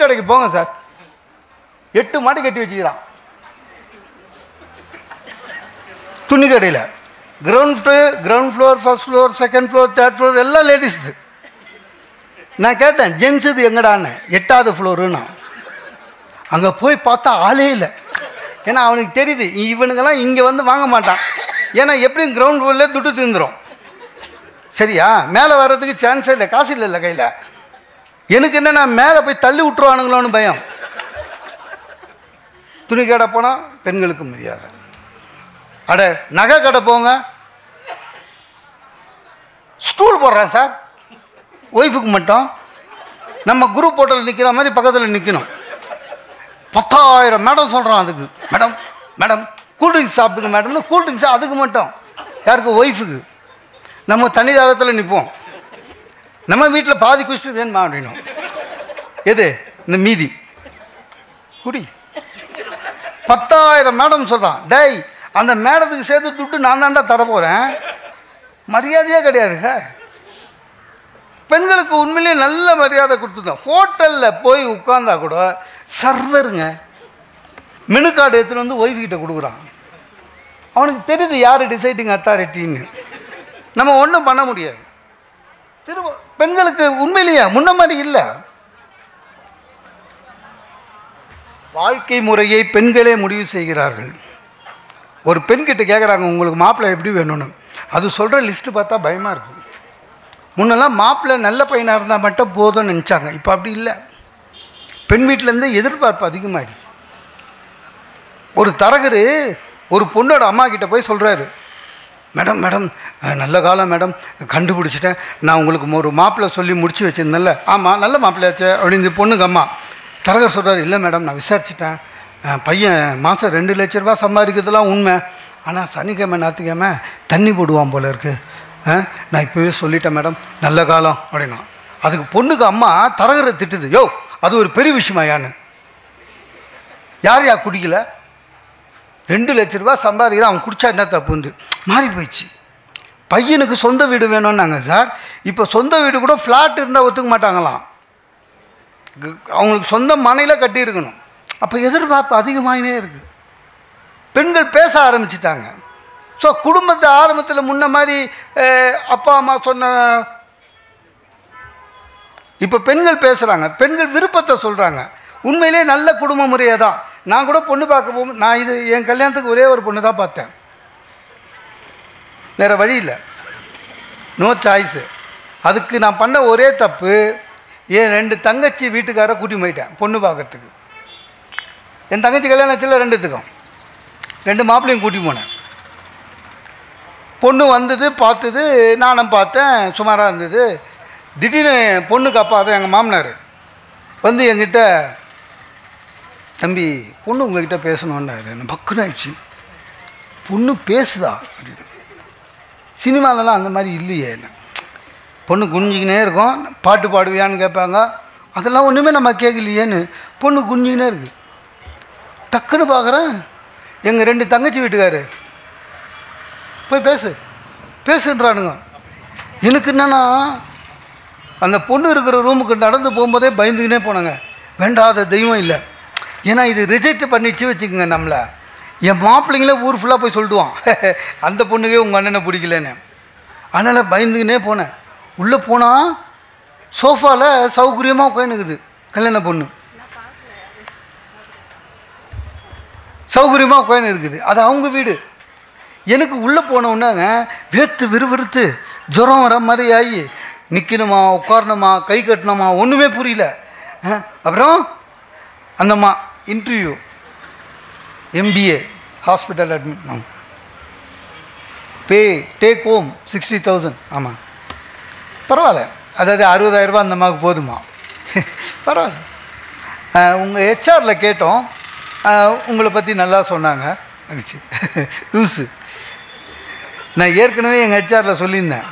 கடைக்கு போங்க சார் எட்டு மாடி கட்டி வச்சுக்கிறான் துணி கடையில் ground floor ground floor first floor second floor third floor எல்லாம் லேடிஸ் நான் கேட்டேன் ஜென்ஸ் இது எங்கடான்னு எட்டாவது ஃப்ளோருன்னா அங்கே போய் பார்த்தா ஆளே இல்லை ஏன்னா அவனுக்கு தெரியுது இவனுங்கெல்லாம் இங்கே வந்து வாங்க மாட்டான் ஏன்னா எப்படியும் கிரவுண்ட் ஃப்ளோர்லேயே துட்டு தீர்ந்துடும் சரியா மேலே வர்றதுக்கு சான்ஸே இல்லை காசு இல்லை இல்லை கையில் எனக்கு என்ன நான் மேலே போய் தள்ளி விட்டுருவானுங்களோன்னு பயம் துணி கடை போனால் பெண்களுக்கு மரியாதை அட நகை கடை போங்க ஸ்டூல் போடுறேன் சார் ஒய்ஃபுக்கு மட்டும் நம்ம குரூப் ஹோட்டலில் நிற்கிற மாதிரி பக்கத்தில் நிற்கணும் பத்தாயிரம் மேடம் சொல்கிறான் அதுக்கு மேடம் மேடம் கூல்ட்ரிங்க்ஸ் சாப்பிடுங்க மேடம்னு கூல்ட்ரிங்க்ஸ் அதுக்கு மட்டும் யாருக்கு ஒய்ஃபுக்கு நம்ம தனி தாகத்தில் நிற்போம் நம்ம வீட்டில் பாதி குஷ்டு வேணுமா அப்படின்னும் எது இந்த மீதி குடி பத்தாயிரம் மேடம் சொல்கிறான் டேய் அந்த மேடத்துக்கு சேர்த்து துட்டு நான் தாண்டா தரப்போகிறேன் மரியாதையே கிடையாதுங்க பெண்களுக்கு உண்மையிலேயே நல்ல மரியாதை கொடுத்துருந்தோம் ஹோட்டலில் போய் உட்காந்தா கூட சர்வருங்க மெனு கார்டு எடுத்துகிட்டு வந்து ஒய்ஃப் கிட்ட கொடுக்குறான் அவனுக்கு தெரியுது யார் டிசைடிங் அத்தாரிட்டின்னு நம்ம ஒன்றும் பண்ண முடியாது திரும்ப பெண்களுக்கு உண்மையிலேயே முன்ன மாதிரி இல்லை வாழ்க்கை முறையை பெண்களே முடிவு செய்கிறார்கள் ஒரு பெண்கிட்ட கேட்குறாங்க உங்களுக்கு மாப்பிள்ளை எப்படி வேணும்னு அது சொல்கிற லிஸ்ட்டு பார்த்தா பயமாக இருக்கும் முன்னெல்லாம் மாப்பிள்ளை நல்ல பையனாக இருந்தால் மட்டும் போதும்னு நினச்சாங்க இப்போ அப்படி இல்லை பெண் வீட்டிலேருந்து எதிர்பார்ப்பு அதிகமாகிடுச்சு ஒரு தரகர் ஒரு பொண்ணோட அம்மா கிட்ட போய் சொல்கிறாரு மேடம் மேடம் அஹ், நல்ல காலம் மேடம் கண்டுபிடிச்சிட்டேன் நான் உங்களுக்கு ஒரு மாப்பிள்ளை சொல்லி முடிச்சு வச்சிருந்தேன்ல ஆமாம் நல்ல மாப்பிள்ளையாச்சே அப்படின்னு இந்த பொண்ணுக்கு அம்மா தரகர் சொல்கிறார் இல்லை மேடம் நான் விசாரிச்சிட்டேன் அஹ், பையன் மாதம் ரெண்டு லட்ச ரூபா சம்பாதிக்கிறதுலாம் உண்மை ஆனால் சனிக்கிழமை ஞாயிற்றுக்கிழமை தண்ணி போடுவான் போல இருக்கு அஹ், நான் இப்போவே சொல்லிட்டேன் மேடம் நல்ல காலம் அப்படின்னா அதுக்கு பொண்ணுக்கு அம்மா தரகரை திட்டுது யோ அது ஒரு பெரிய விஷயமா யான்னு யார் யார் குடிக்கல ரெண்டு லட்ச ரூபா சம்பாதிக்கிறான் அவன் குடிச்சா என்ன தப்புந்து மாறி போயிடுச்சு பையனுக்கு சொந்த வீடு வேணும்னாங்க சார் இப்போ சொந்த வீடு கூட ஃப்ளாட் இருந்தால் ஒத்துக்க மாட்டாங்களாம் கு- அவங்களுக்கு சொந்த மனையில் கட்டியிருக்கணும் அப்போ எதிர்பார்ப்பு அதிகமாகினே இருக்குது பெண்கள் பேச ஆரம்பிச்சிட்டாங்க ஸோ குடும்பத்தை ஆரம்பத்தில் முன்ன மாதிரி அஹ், அப்பா அம்மா சொன்ன இப்போ பெண்கள் பேசுகிறாங்க பெண்கள் விருப்பத்தை சொல்கிறாங்க உண்மையிலே நல்ல குடும்ப முறையை தான் நான் கூட பொண்ணு பார்க்க போகும் நான் இது என் கல்யாணத்துக்கு ஒரே ஒரு பொண்ணு தான் பார்த்தேன் வேறு வழி இல்லை நோ சாய்ஸு அதுக்கு நான் பண்ண ஒரே தப்பு என் ரெண்டு தங்கச்சி வீட்டுக்கார கூட்டி போயிட்டேன் பொண்ணு பார்க்கறதுக்கு என் தங்கச்சி கல்யாணத்தில் ரெண்டுத்துக்கும் ரெண்டு மாப்பிள்ளையும் கூட்டி போனேன் பொண்ணு வந்தது பார்த்தது நானும் பார்த்தேன் சுமாராக இருந்தது திடீர்னு பொண்ணுக்கு அப்பா தான் எங்கள் மாமனார் வந்து என்கிட்ட தம்பி பொண்ணு உங்ககிட்ட பேசணுன்னாரு என்ன பக்குன்னு ஆயிடுச்சு பொண்ணு பேசுதா அப்படின்னு சினிமாலலாம் அந்த மாதிரி இல்லையே என்ன பொண்ணு குனிஞ்சிக்கினே இருக்கும் பாட்டு பாடுவியான்னு கேட்பாங்க அதெல்லாம் ஒன்றுமே நம்ம கேட்கலையேன்னு பொண்ணு குனிஞ்சிக்கினே இருக்கு டக்குன்னு பார்க்குறேன் எங்கள் ரெண்டு தங்கச்சி வீட்டுக்காரு போய் பேசு பேசுன்றானுங்க எனக்கு என்னன்னா அந்த பொண்ணு இருக்கிற ரூமுக்கு நடந்து போகும்போதே பயந்துக்கினே போனாங்க வேண்டாத தெய்வம் இல்லை ஏன்னா இது ரிஜெக்ட் பண்ணிச்சு வச்சுக்கோங்க நம்மளை என் மாப்பிள்ளைங்களே ஊர் ஃபுல்லாக போய் சொல்லிடுவான் அந்த பொண்ணுக்கே உங்கள் அண்ணனை பிடிக்கலன்னு அதனால் பயந்துக்கினே போனேன் உள்ளே போனால் சோஃபாவில் சௌகரியமாக உட்காந்துக்குது கல்யாண பொண்ணு சௌகரியமாக உட்காந்து இருக்குது அது அவங்க வீடு எனக்கு உள்ளே போனவுடனேங்க வேத்து விறுவிறுத்து ஜுரம் வர மாதிரி ஆகி நிற்கணுமா உட்காரணுமா கை கட்டணுமா ஒன்றுமே புரியல அஹ், அப்புறம் அந்தம்மா இன்டர்வியூ எம்பிஏ ஹாஸ்பிட்டல் அட்மிட் ஆமாம் pay take home sixty thousand ஆமாம் பரவாயில்ல அதாவது அறுபதாயிரரூபா அந்த அம்மாவுக்கு போதுமா பரவாயில்ல உங்கள் ஹெச்ஆரில் கேட்டோம் அஹ், உங்களை பற்றி நல்லா சொன்னாங்க அடிச்சு லூஸு நான் ஏற்கனவே எங்கள் ஹெச்ஆரில் சொல்லியிருந்தேன்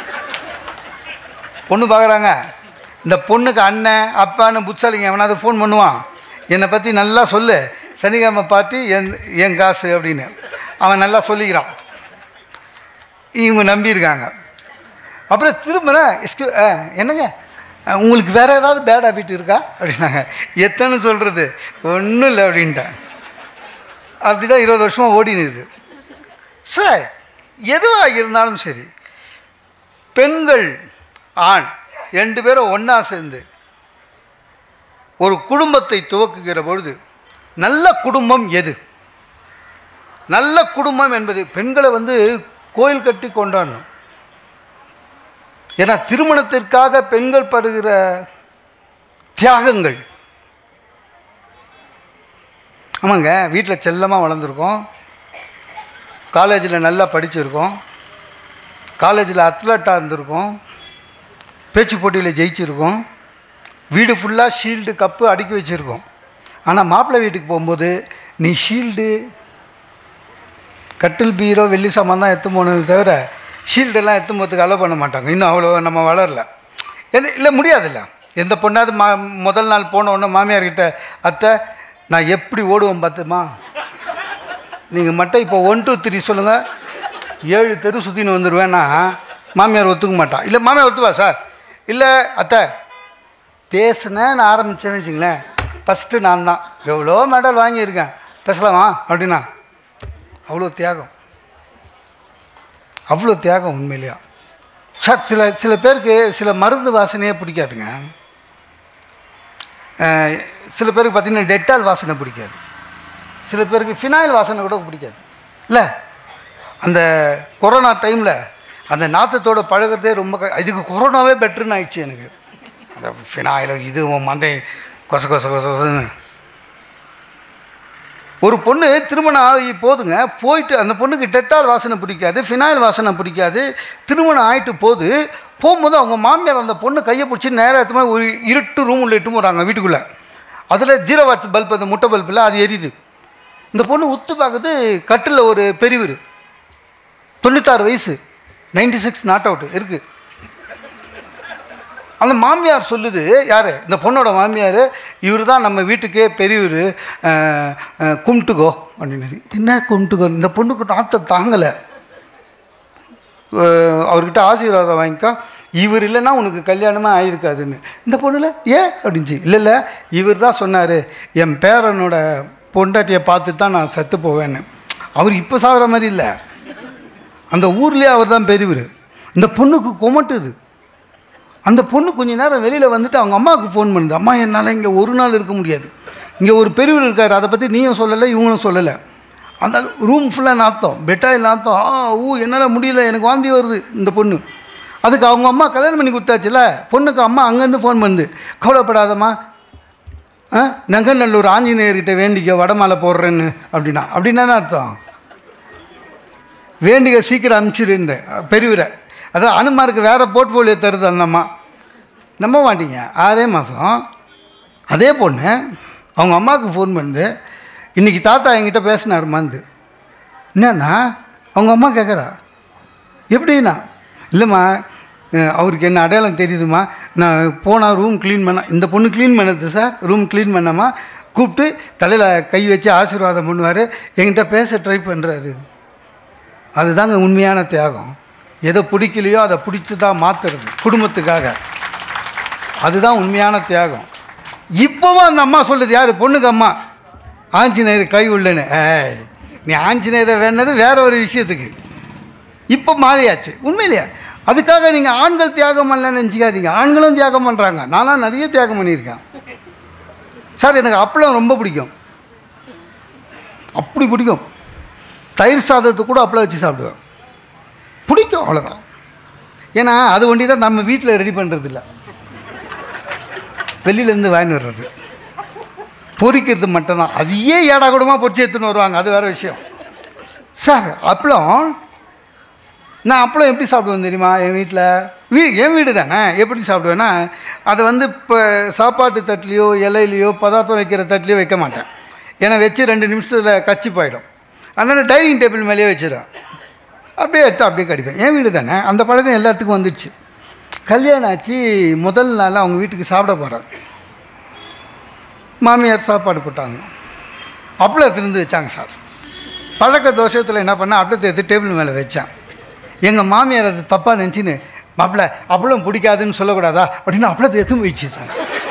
பொண்ணு பார்க்குறாங்க இந்த பொண்ணுக்கு அண்ணன் அப்பான்னு புட்சாலிங்க எவனாவது ஃபோன் பண்ணுவான் என்னை பற்றி நல்லா சொல்லு சனிக்கிழமை பார்த்து என் என் காசு அப்படின்னு அவன் நல்லா சொல்லிக்கிறான் இவங்க நம்பியிருக்காங்க அப்புறம் திரும்ப எஸ்கியூ என்னங்க அஹ், உங்களுக்கு வேறு ஏதாவது பேட் ஹேபிட் இருக்கா அப்படின்னாங்க எத்தனை சொல்கிறது ஒன்றும் இல்லை அப்படின்ட்டேன் அப்படி தான் இருபது வருஷமாக ஓடினுது சார் எதுவாக இருந்தாலும் சரி பெண்கள் ஆண் ரெண்டு பேரும் ஒன்றா சேர்ந்து ஒரு குடும்பத்தை துவக்குகிற பொழுது நல்ல குடும்பம் எது நல்ல குடும்பம் என்பது பெண்களை வந்து கோயில் கட்டி கொண்டாடணும் ஏன்னா திருமணத்திற்காக பெண்கள் படுகிற தியாகங்கள் ஆமாங்க வீட்டில் செல்லமாக வளர்ந்துருக்கோம் காலேஜில் நல்லா படிச்சிருக்கோம் காலேஜில் அத்லட்டாக இருந்திருக்கோம் பேச்சு போட்டியில் ஜெயிச்சிருக்கோம் வீடு ஃபுல்லாக ஷீல்டு கப்பு அடுக்கி வச்சுருக்கோம் ஆனால் மாப்பிள்ளை வீட்டுக்கு போகும்போது நீ ஷீல்டு கட்டில் பீரோ வெள்ளி சாமான் தான் எத்து போனது தவிர ஷீல்டெல்லாம் எத்தும் போகிறதுக்கு அலோவ் பண்ண மாட்டாங்க இன்னும் அவ்வளோ நம்ம வளரல எது இல்லை முடியாதுல்ல எந்த பொண்ணாவது மா முதல் நாள் போன உடனே மாமியார்கிட்ட அத்தை நான் எப்படி ஓடுவேன் பார்த்துமா நீங்கள் மட்டும் இப்போ ஒன் டூ த்ரீ சொல்லுங்கள் ஏழு தெரு சுற்றின்னு வந்துடுவேன்னா மாமியார் ஒத்துக்க மாட்டா இல்லை மாமியார் ஒத்துவா சார் இல்லை அத்தை பேசுனேன் நான் ஆரம்பித்தேன்னு வச்சுங்களேன் ஃபஸ்ட்டு நான் தான் எவ்வளோ மெடல் வாங்கியிருக்கேன் பேசலாமா அப்படின்னா அவ்வளோ தியாகம் அவ்வளோ தியாகம் உண்மையிலையா சார் சில சில பேருக்கு சில மருந்து வாசனையே பிடிக்காதுங்க அஹ், சில பேருக்கு பார்த்தீங்கன்னா டெட்டால் வாசனை பிடிக்காது சில பேருக்கு ஃபினாயில் வாசனை கூட பிடிக்காது இல்லை அந்த கொரோனா டைமில் அந்த நாத்தத்தோட பழகுறதே ரொம்ப க- இதுக்கு கொரோனாவே பெட்டர்னு ஆயிடுச்சு எனக்கு அந்த ஃபினாயில் இது மந்தை கொச கொச கொச கொசன்னு ஒரு பொண்ணு திருமணம் ஆகி போதுங்க போயிட்டு அந்த பொண்ணுக்கு டெட்டால் வாசனை பிடிக்காது ஃபினாயில் வாசனை பிடிக்காது திருமணம் ஆகிட்டு போது போகும்போது அவங்க மாமியார் அந்த பொண்ணு கையை பிடிச்சி நேராக எடுத்து போய் ஒரு இருட்டு ரூம் உள்ள இட்டு போகிறாங்க வீட்டுக்குள்ளே அதில் ஜீரோ வாட்ஸ் பல்ப் அந்த முட்டை பல்ப் இல்லை அது எரியுது இந்த பொண்ணு உத்து பார்க்குது கட்டில் ஒரு பெரியவர் தொண்ணூத்தாறு வயசு நைன்டி சிக்ஸ் நாட் அவுட் இருக்குது அந்த மாமியார் சொல்லுது யார் இந்த பொண்ணோட மாமியார் இவர் தான் நம்ம வீட்டுக்கே பெரியவர் கும்பிட்டுக்கோ அப்படின்னு என்ன கும்பிட்டுக்கோ இந்த பொண்ணுக்கு நாத்தம் தாங்கலை அஹ், அவர்கிட்ட ஆசீர்வாதம் வாங்கிக்கோ இவர் இல்லைன்னா உனக்கு கல்யாணமே ஆயிருக்காதுன்னு இந்த பொண்ணுல ஏன் அப்படின்ச்சு இல்லை இல்லை இவர் தான் சொன்னார் என் பேரனோட பொண்டாட்டியை பார்த்துட்டு தான் நான் செத்து போவேன்னு அவர் இப்போ சாகிற மாதிரி இல்லை அந்த ஊர்லேயே அவர் தான் பெரியவர் இந்த பொண்ணுக்கு கொமட்டுது அந்த பொண்ணு கொஞ்ச நேரம் வெளியில் வந்துட்டு அவங்க அம்மாவுக்கு ஃபோன் பண்ணுது அம்மா என்னால் இங்கே ஒரு நாள் இருக்க முடியாது இங்கே ஒரு பெரியவர் இருக்கார் அதை பற்றி நீயும் சொல்லலை இவங்களும் சொல்லலை அந்த ரூம் ஃபுல்லாக நாத்தம் பெட்டாயில் நாத்தம் ஆ ஊ என்னால் முடியல எனக்கு வாந்தி வருது இந்த பொண்ணு அதுக்கு அவங்க அம்மா கல்யாணம் பண்ணி கொடுத்தாச்சுல பொண்ணுக்கு அம்மா அங்கேருந்து ஃபோன் பண்ணுது கவலைப்படாதம்மா ஆ நங்கநல்லூர் ஆஞ்சநேயர்கிட்ட வேண்டிக்க வடமாலை போடுறேன்னு அப்படின்னா அப்படின்னா என்ன அர்த்தம் வேண்டிக சீக்கிரம் அனுப்பிச்சிருந்தேன் பெரியவரை அதான் அனுமாருக்கு வேறு போர்ட்ஃபோலியோ தருது அந்த அம்மா நம்ப மாட்டீங்க ஆறே மாதம் அதே பொண்ணு அவங்க அம்மாவுக்கு ஃபோன் பண்ணுது இன்றைக்கி தாத்தா என்கிட்ட பேசினாருமாந்து என்னன்னா அவங்க அம்மா கேட்குறா எப்படின்னா இல்லைம்மா அஹ், அவருக்கு என்ன அடையாளம் தெரியுதுமா நான் போனால் ரூம் க்ளீன் பண்ண இந்த பொண்ணு க்ளீன் பண்ணது சார் ரூம் க்ளீன் பண்ணாமா கூப்பிட்டு தலையில் கை வச்சு ஆசீர்வாதம் பண்ணுவார் என்கிட்ட பேச ட்ரை பண்ணுறாரு அதுதாங்க உண்மையான தியாகம் எதை பிடிக்கலையோ அதை பிடிச்சி தான் மாற்றுறது குடும்பத்துக்காக அதுதான் உண்மையான தியாகம் இப்போவும் அந்த அம்மா சொல்லுது யார் பொண்ணுக்கு அம்மா ஆஞ்சநேயர் கை உள்ளேன்னு ஏய் நீ ஆஞ்சநேயரை வேணது வேற ஒரு விஷயத்துக்கு இப்போ மாறியாச்சு உண்மையிலேயே அதுக்காக நீங்கள் ஆண்கள் தியாகம் பண்ணலன்னு நினச்சிக்காதீங்க ஆண்களும் தியாகம் பண்ணுறாங்க நான்லாம் நிறைய தியாகம் பண்ணியிருக்கேன் சார் எனக்கு அப்பளம் ரொம்ப பிடிக்கும் அப்படி பிடிக்கும் தயிர் சாதத்தை கூட அப்பளம் வச்சு சாப்பிடுவேன் பிடிக்கும் அவ்வளோதான் ஏன்னா அது ஒண்டி தான் நம்ம வீட்டில் ரெடி பண்ணுறது இல்லை வெளியிலேருந்து வாங்கிட்டு வர்றது பொரிக்கிறது மட்டும்தான் அதையே ஏடா கூடமாக பொரிச்சு எடுத்துன்னு வருவாங்க அது வேறு விஷயம் சார் அப்பளம் நான் அப்பளம் எப்படி சாப்பிடுவேன் தெரியுமா என் வீட்டில் வீ என் வீடு தானே எப்படி சாப்பிடுவேன்னா அதை வந்து இப்போ சாப்பாட்டு தட்டுலேயோ இலையிலையோ பதார்த்தம் வைக்கிற தட்டுலையோ வைக்க மாட்டேன் ஏன்னா வச்சு ரெண்டு நிமிஷத்தில் கச்சி போயிடும் அதனால் டைனிங் டேபிள் மேலேயே வச்சிடுவேன் அப்படியே எடுத்து அப்படியே கடிப்பேன் என் வீடு தானே அந்த பழக்கம் எல்லாத்துக்கும் வந்துடுச்சு கல்யாணம் ஆச்சு முதல் நாள் அவங்க வீட்டுக்கு சாப்பிட போகிறார் மாமியார் சாப்பாடு போட்டாங்க அப்பளம் திருந்து வச்சாங்க சார் பழக்க தோஷத்தில் என்ன பண்ணேன் அப்பளத்தை எடுத்து டேபிள் மேலே வச்சேன் எங்கள் மாமியார் அதை தப்பாக நினச்சின்னு மாப்பிள்ள அப்பளம் பிடிக்காதுன்னு சொல்லக்கூடாதா அப்படின்னு அப்பளத்தை எடுத்து போயிடுச்சு சார்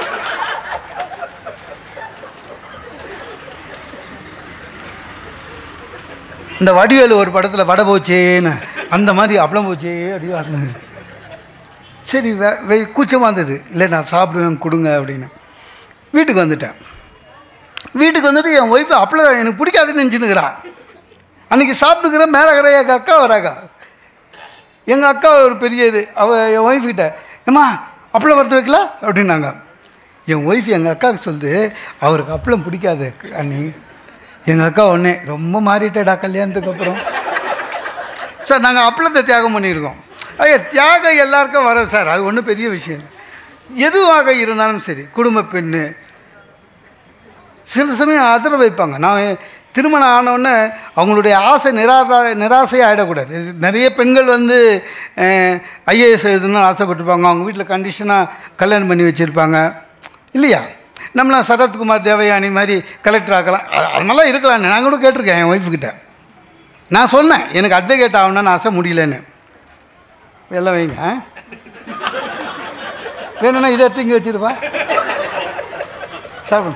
இந்த வடிவேலு ஒரு படத்தில் வடை போச்சேன்னு அந்த மாதிரி அப்பளம் போச்சே அப்படி அது சரி வே வே கூச்சமாக இருந்தது இல்லை நான் சாப்பிடுவேன் கொடுங்க அப்படின்னு வீட்டுக்கு வந்துட்டேன் வீட்டுக்கு வந்துட்டு என் ஒய்ஃபு அப்பளம் எனக்கு பிடிக்காதுன்னு நினச்சினுக்கிறா அன்றைக்கி சாப்பிட்டுக்கிற மேலே இருக்கிற எங்கள் அக்கா வராங்க எங்கள் அக்கா ஒரு பெரிய இது அவள் என் ஒய்ஃப் கிட்ட ஏம்மா அப்பளம் வறுத்து வைக்கல அப்படின்னாங்க என் ஒய்ஃப் எங்கள் அக்காவுக்கு சொல்லுது அவருக்கு அப்பளம் பிடிக்காது அண்ணி எங்கள் அக்கா ஒன்றே ரொம்ப மாறிட்டேடா கல்யாணத்துக்கு அப்புறம் சார் நாங்கள் அப்பளத்தை தியாகம் பண்ணியிருக்கோம் ஐயா தியாகம் எல்லாருக்கும் வர சார் அது ஒன்றும் பெரிய விஷயம் இல்லை எதுவாக இருந்தாலும் சரி குடும்ப பெண்ணு சில சமயம் அதிர வைப்பாங்க நான் திருமணம் ஆனவுடனே அவங்களுடைய ஆசை நிராசா நிராசையாக ஆகிடக்கூடாது நிறைய பெண்கள் வந்து ஐஏஎஸ் எழுதணும்னு ஆசைப்பட்டிருப்பாங்க அவங்க வீட்டில் கண்டிஷனாக கல்யாணம் பண்ணி வச்சுருப்பாங்க இல்லையா நம்மளாம் சரத்குமார் தேவயானி மாதிரி கலெக்டர் ஆக்கலாம் அ- அது மாதிரிலாம் இருக்கலாம் நான் கூட கேட்டிருக்கேன் என் ஒய்ஃபுக்கிட்ட நான் சொன்னேன் எனக்கு அட்வொகேட் ஆகணும்னு ஆசை முடியலன்னு எல்லாம் வைங்க ஆ? வேணும்னா இதை எடுத்து இங்கே வச்சிருப்பா சாப்பிடும்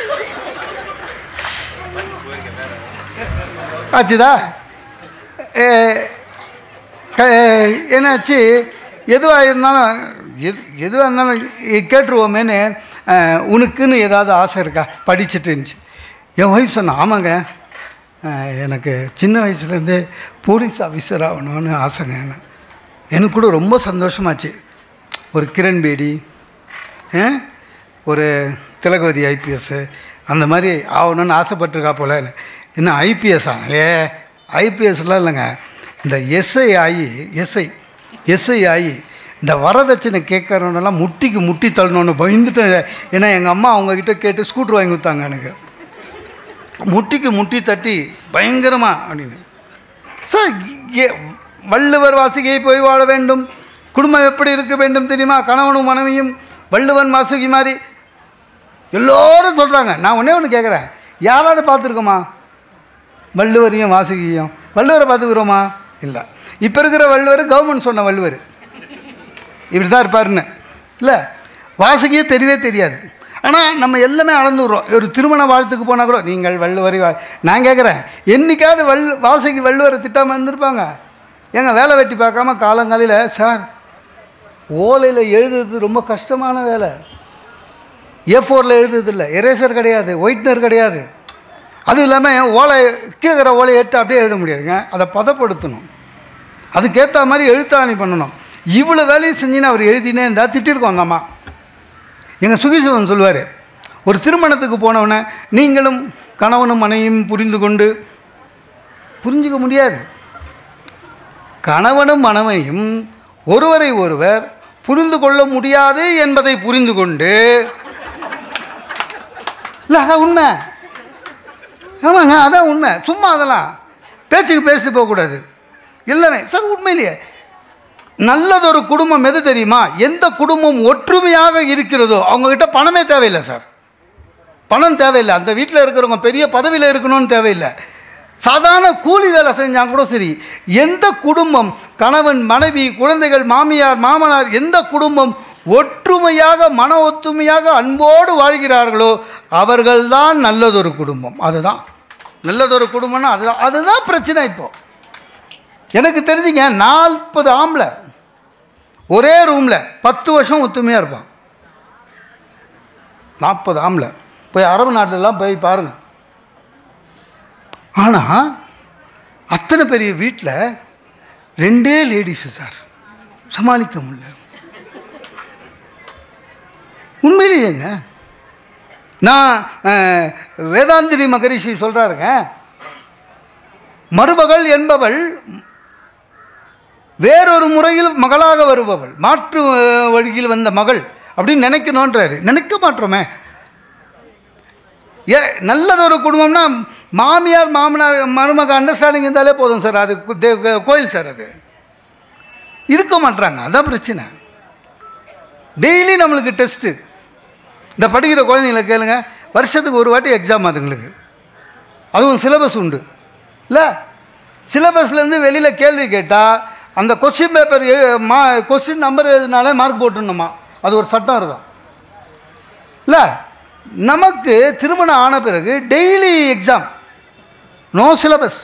ஆச்சுதா ஏ, க- என்னாச்சு எதுவாக இருந்தாலும் எது எதுவாக இருந்தாலும் இ- கேட்டுருவோமேன்னு அஹ், உனக்குன்னு ஏதாவது ஆசை இருக்கா படிச்சுட்டு இருந்துச்சு என் ஒய்ஃப் சொன்ன ஆமாங்க அஹ், எனக்கு சின்ன வயசுலேருந்தே போலீஸ் ஆஃபீஸர் ஆகணும்னு ஆசைங்க எனக்கு கூட ரொம்ப சந்தோஷமாச்சு ஒரு கிரண் பேடி அஹ், ஒரு திலகவதி ஐபிஎஸ்ஸு அந்த மாதிரி ஆகணும்னு ஆசைப்பட்டிருக்கா போல என்ன ஐபிஎஸ்ஸா ஏ ஐபிஎஸ்லாம் இல்லைங்க இந்த எஸ்ஐ ஆகி எஸ்ஐ எஸ்ஐ ஆகி இந்த வரதட்சணை கேட்குறவனெல்லாம் முட்டிக்கு முட்டி தள்ளணும்னு பயந்துட்டு ஏன்னா எங்கள் அம்மா அவங்கக்கிட்ட கேட்டு ஸ்கூட்ரு வாங்கி கொடுத்தாங்க எனக்கு முட்டிக்கு முட்டி தட்டி பயங்கரமாக அப்படின்னு சார் ஏ வள்ளுவர் வாசிகையை போய் வாழ வேண்டும் குடும்பம் எப்படி இருக்க வேண்டும் தெரியுமா கணவனும் மனைவியும் வள்ளுவன் வாசுகி மாதிரி எல்லோரும் சொல்கிறாங்க நான் ஒன்றே ஒன்று கேட்குறேன் யாராவது பார்த்துருக்கோமா வள்ளுவரையும் வாசுகியும் வள்ளுவரை பார்த்துக்கிறோமா இல்லை இப்போ இருக்கிற வள்ளுவர் கவர்மெண்ட் சொன்ன வள்ளுவர் இப்படி தான் இருப்பாருன்னு இல்லை வாசகியே தெரியவே தெரியாது ஆனால் நம்ம எல்லாமே அளந்துடுறோம் ஒரு திருமண வாழ்த்துக்கு போனால் கூட நீங்கள் வள்ளுவரை வா நான் கேட்குறேன் என்னைக்காவது வள் வாசகி வள்ளுவரை திட்டாமல் இருந்திருப்பாங்க ஏங்க வேலை வெட்டி பார்க்காம காலங்காலையில் சார் ஓலையில் எழுதுறது ரொம்ப கஷ்டமான வேலை ஏ ஃபோரில் எழுதுறது இல்லை எரேசர் கிடையாது ஒயிட்னர் கிடையாது அதுவும் இல்லாமல் ஓலை கீழே இருக்கிற ஓலையை எடுத்து அப்படியே எழுத முடியாதுங்க அதை பதப்படுத்தணும் அதுக்கேற்ற மாதிரி எழுத்தாணி பண்ணணும் இவ்வளோ வேலையும் செஞ்சுன்னு அவர் எழுதினே இருந்தால் திட்டிருக்கோம் அந்த அம்மா எங்கள் சுகிசிவன் சொல்லுவார் ஒரு திருமணத்துக்கு போனவொடனே நீங்களும் கணவனும் மனைவியும் புரிந்து கொண்டு புரிஞ்சுக்க முடியாது கணவனும் மனைவியும் ஒருவரை ஒருவர் புரிந்து கொள்ள முடியாது என்பதை புரிந்து கொண்டு இல்லை அதான் உண்மை ஆமாங்க அதான் உண்மை சும்மா அதெல்லாம் பேச்சுக்கு பேசிட்டு போகக்கூடாது எல்லாமே சார் உண்மையிலேயே நல்லதொரு குடும்பம் எது தெரியுமா எந்த குடும்பம் ஒற்றுமையாக இருக்கிறதோ அவங்கக்கிட்ட பணமே தேவையில்லை சார் பணம் தேவையில்லை அந்த வீட்டில் இருக்கிறவங்க பெரிய பதவியில் இருக்கணும்னு தேவையில்லை சாதாரண கூலி வேலை செஞ்சால் கூட சரி எந்த குடும்பம் கணவன் மனைவி குழந்தைகள் மாமியார் மாமனார் எந்த குடும்பம் ஒற்றுமையாக மன ஒத்துமையாக அன்போடு வாழ்கிறார்களோ அவர்கள்தான் நல்லதொரு குடும்பம் அதுதான் நல்லதொரு குடும்பம்னா அதுதான் அதுதான் பிரச்சனை இப்போ எனக்கு தெரிஞ்சுங்க நாற்பது ஆம்பளை ஒரே ரூமில் பத்து வருஷம் ஒத்துமையாக இருப்பான் நாற்பது ஆம்பளை போய் அரபு நாட்டிலலாம் போய் பாருங்கள் ஆனால் அத்தனை பெரிய வீட்டில் ரெண்டே லேடிஸு சார் சமாளிக்க முடியல உண்மையிலேயேங்க நான் அஹ், வேதாந்திரி மகரிஷி சொல்கிறாருங்க மருமகள் என்பவள் வேறொரு முறையில் மகளாக வருபவள் மாற்று அஹ், வழியில் வந்த மகள் அப்படின்னு நினைக்கணுன்றாரு நினைக்க மாட்டோமே ஏ நல்லதொரு குடும்பம்னா மாமியார் மாமனார் மருமக அண்டர்ஸ்டாண்டிங் இருந்தாலே போதும் சார் அது கு- தே- கோயில் சார் அது இருக்க மாட்றாங்க அதான் பிரச்சனை டெய்லி நம்மளுக்கு டெஸ்ட்டு இந்த படிக்கிற குழந்தைங்கள கேளுங்க வருஷத்துக்கு ஒரு வாட்டி எக்ஸாம் அதுங்களுக்கு அதுவும் சிலபஸ் உண்டு இல்லை சிலபஸ்லேருந்து வெளியில் கேள்வி கேட்டால் அந்த கொஸ்டின் பேப்பர் மா கொஸ்டின் நம்பர் எழுதினாலே மார்க் போட்டுடணுமா அது ஒரு சட்டம் இருக்கும் இல்லை நமக்கு திருமணம் ஆன பிறகு daily exam no syllabus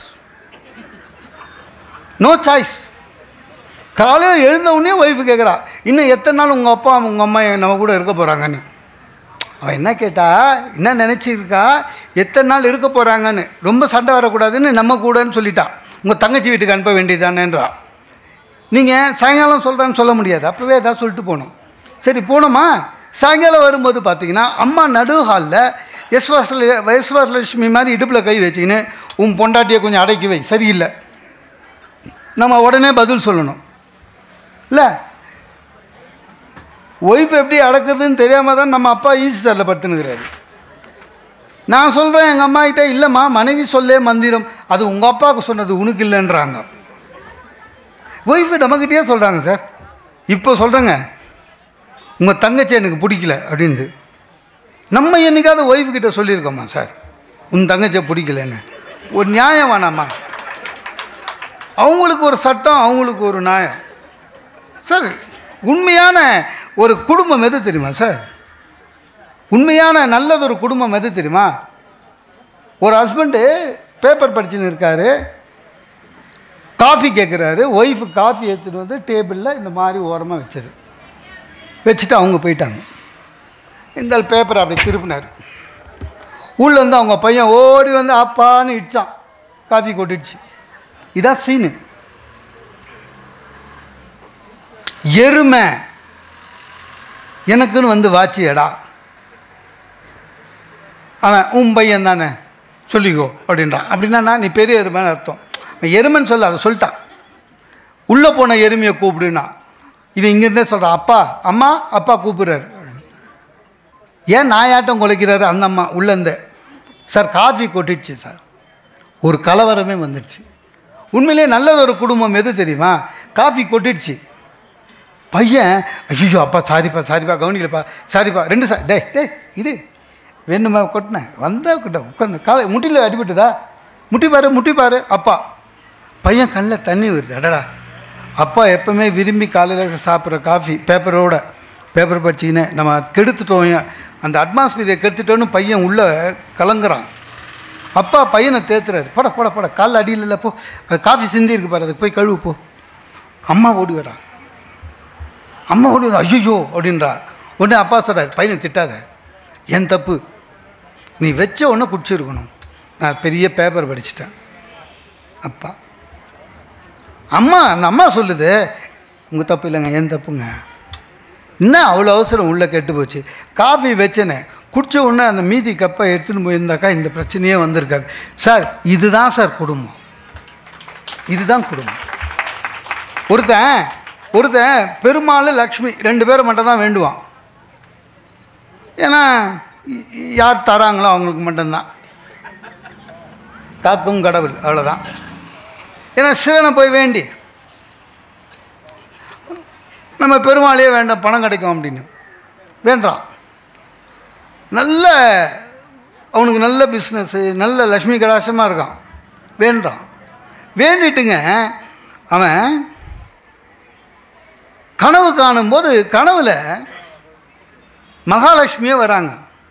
no choice காலையில் எழுந்த உடனே ஒய்ஃபு கேட்குறா இன்னும் எத்தனை நாள் உங்கள் அப்பா உங்கள் அம்மா நம்ம கூட இருக்க போகிறாங்கன்னு அவன் என்ன கேட்டா என்ன நினச்சிருக்கா எத்தனை நாள் இருக்க போகிறாங்கன்னு ரொம்ப சண்டை வரக்கூடாதுன்னு நம்ம கூடன்னு சொல்லிட்டான் உங்கள் தங்கச்சி வீட்டுக்கு அனுப்ப வேண்டியதானேன்றா நீங்கள் சாயங்காலம் சொல்கிறேன்னு சொல்ல முடியாது அப்போவே ஏதாவது சொல்லிட்டு போகணும் சரி போனோமா சாயங்காலம் வரும்போது பார்த்தீங்கன்னா அம்மா நடு ஹாலில் யஸ்வாசல யஸ்வாசலட்சுமி மாதிரி இடுப்பில் கை வச்சுக்கின்னு உன் பொண்டாட்டியை கொஞ்சம் அடக்கி வை சரியில்லை நம்ம உடனே பதில் சொல்லணும் இல்லை ஒய்ஃப் எப்படி அடக்குறதுன்னு தெரியாமல் தான் நம்ம அப்பா ஈஸி சாரில் படுத்துனுக்கிறாரு நான் சொல்கிறேன் எங்கள் அம்மா கிட்ட இல்லைம்மா மனைவி சொல்லே மந்திரம் அது உங்கள் அப்பாவுக்கு சொன்னது உனக்கு இல்லைன்றாங்க ஒய்ஃபு நம்மக்கிட்டே சொல்கிறாங்க சார் இப்போ சொல்கிறேங்க உங்கள் தங்கச்சி எனக்கு பிடிக்கல அப்படின்னு நம்ம என்னைக்காவது ஒய்ஃபு கிட்ட சொல்லியிருக்கோமா சார் உன் தங்கச்சியை பிடிக்கலன்னு ஒரு நியாயம் வேணாமா அவங்களுக்கு ஒரு சட்டம் அவங்களுக்கு ஒரு நியாயம் சார் உண்மையான ஒரு குடும்பம் எது தெரியுமா சார் உண்மையான நல்லதொரு குடும்பம் எது தெரியுமா ஒரு ஹஸ்பண்டு பேப்பர் படிச்சுன்னு இருக்காரு காஃபி கேட்குறாரு ஒய்ஃபு காஃபி எடுத்துகிட்டு வந்து டேபிளில் இந்த மாதிரி ஓரமாக வச்சது வச்சுட்டு அவங்க போயிட்டாங்க இந்த பேப்பரை அப்படி திருப்பினார் உள்ளே வந்து அவங்க பையன் ஓடி வந்து அப்பான்னு இடிச்சான் காஃபி கொட்டிடுச்சு இதான் சீனு எருமை எனக்குன்னு வந்து வாச்சியடா அவன் உன் பையன் தானே சொல்லிக்கோ அப்படின்றான் அப்படின்னா நீ பெரிய எருமைன்னு அர்த்தம் அவன் எருமைன்னு சொல்ல அதை சொல்லிட்டான் உள்ளே போன எருமையை கூப்பிடுனா இவன் இங்கேருந்தே சொல்கிறான் அப்பா அம்மா அப்பா கூப்பிடுறாரு ஏன் நாயாட்டம் குலைக்கிறாரு அந்த அம்மா உள்ளேருந்தே சார் காஃபி கொட்டிடுச்சு சார் ஒரு கலவரமே வந்துடுச்சு உண்மையிலே நல்லது ஒரு குடும்பம் எது தெரியுமா காஃபி கொட்டிடுச்சு பையன் ஐயோ அப்பா சாரிப்பா சாரிப்பா கவனிக்கலப்பா சாரிப்பா ரெண்டு சார் டேய் டேய் இது வேணுமா கொட்டினேன் வந்தா கிட்ட உட்காந்து காலை முட்டியில் அடிபட்டுதா முட்டி பாரு முட்டி பாரு அப்பா பையன் கண்ணில் தண்ணி வருது அடடா அப்பா எப்பவுமே விரும்பி காலையில் சாப்பிட்ற காஃபி பேப்பரோட பேப்பர் படிச்சிக்கினே நம்ம கெடுத்துட்டோம் அந்த அட்மாஸ்பியரை கெடுத்துட்டோன்னு பையன் உள்ளே கலங்குறான் அப்பா பையனை தேத்துறாரு பட பட பட காலில் அடியில் இல்லை போ அது காஃபி சிந்தி இருக்கு பாரு அதுக்கு போய் கழுவு போ அம்மா ஓடி வரா அம்மா ஓடி வரா ஐயோ அப்படின்றா உடனே அப்பா சொல்கிறார் பையனை திட்டாத என் தப்பு நீ வச்ச உடனே குடிச்சிருக்கணும் நான் பெரிய பேப்பர் படிச்சிட்டேன் அப்பா அம்மா அந்த அம்மா சொல்லுது உங்கள் தப்பு இல்லைங்க என் தப்புங்க என்ன அவ்வளோ அவசரம் உள்ளே கெட்டு போச்சு காஃபி வச்சேனே குடிச்ச உடனே அந்த மீதி கப்பை எடுத்துன்னு போயிருந்தாக்கா இந்த பிரச்சனையே வந்திருக்காது சார் இதுதான் சார் குடும்பம் இதுதான் குடும்பம் ஒருத்தன் ஒருத்தன் பெருமாள் லக்ஷ்மி ரெண்டு பேரை மட்டும் தான் வேண்டுவான் ஏன்னா இ- யார் தராங்களோ அவங்களுக்கு மட்டும்தான் காக்கும் கடவுள் அவ்வளோதான் ஏன்னா சிவனை போய் வேண்டி நம்ம பெருமாளையே வேண்டாம் பணம் கிடைக்கும் அப்படின்னு வேண்டாம் நல்ல அவனுக்கு நல்ல பிஸ்னஸ்ஸு நல்ல லக்ஷ்மி கடாசமாக இருக்கான் வேண்டான் வேண்டிட்டுங்க அவன் கனவு காணும்போது கனவுல மகாலட்சுமியே வராங்க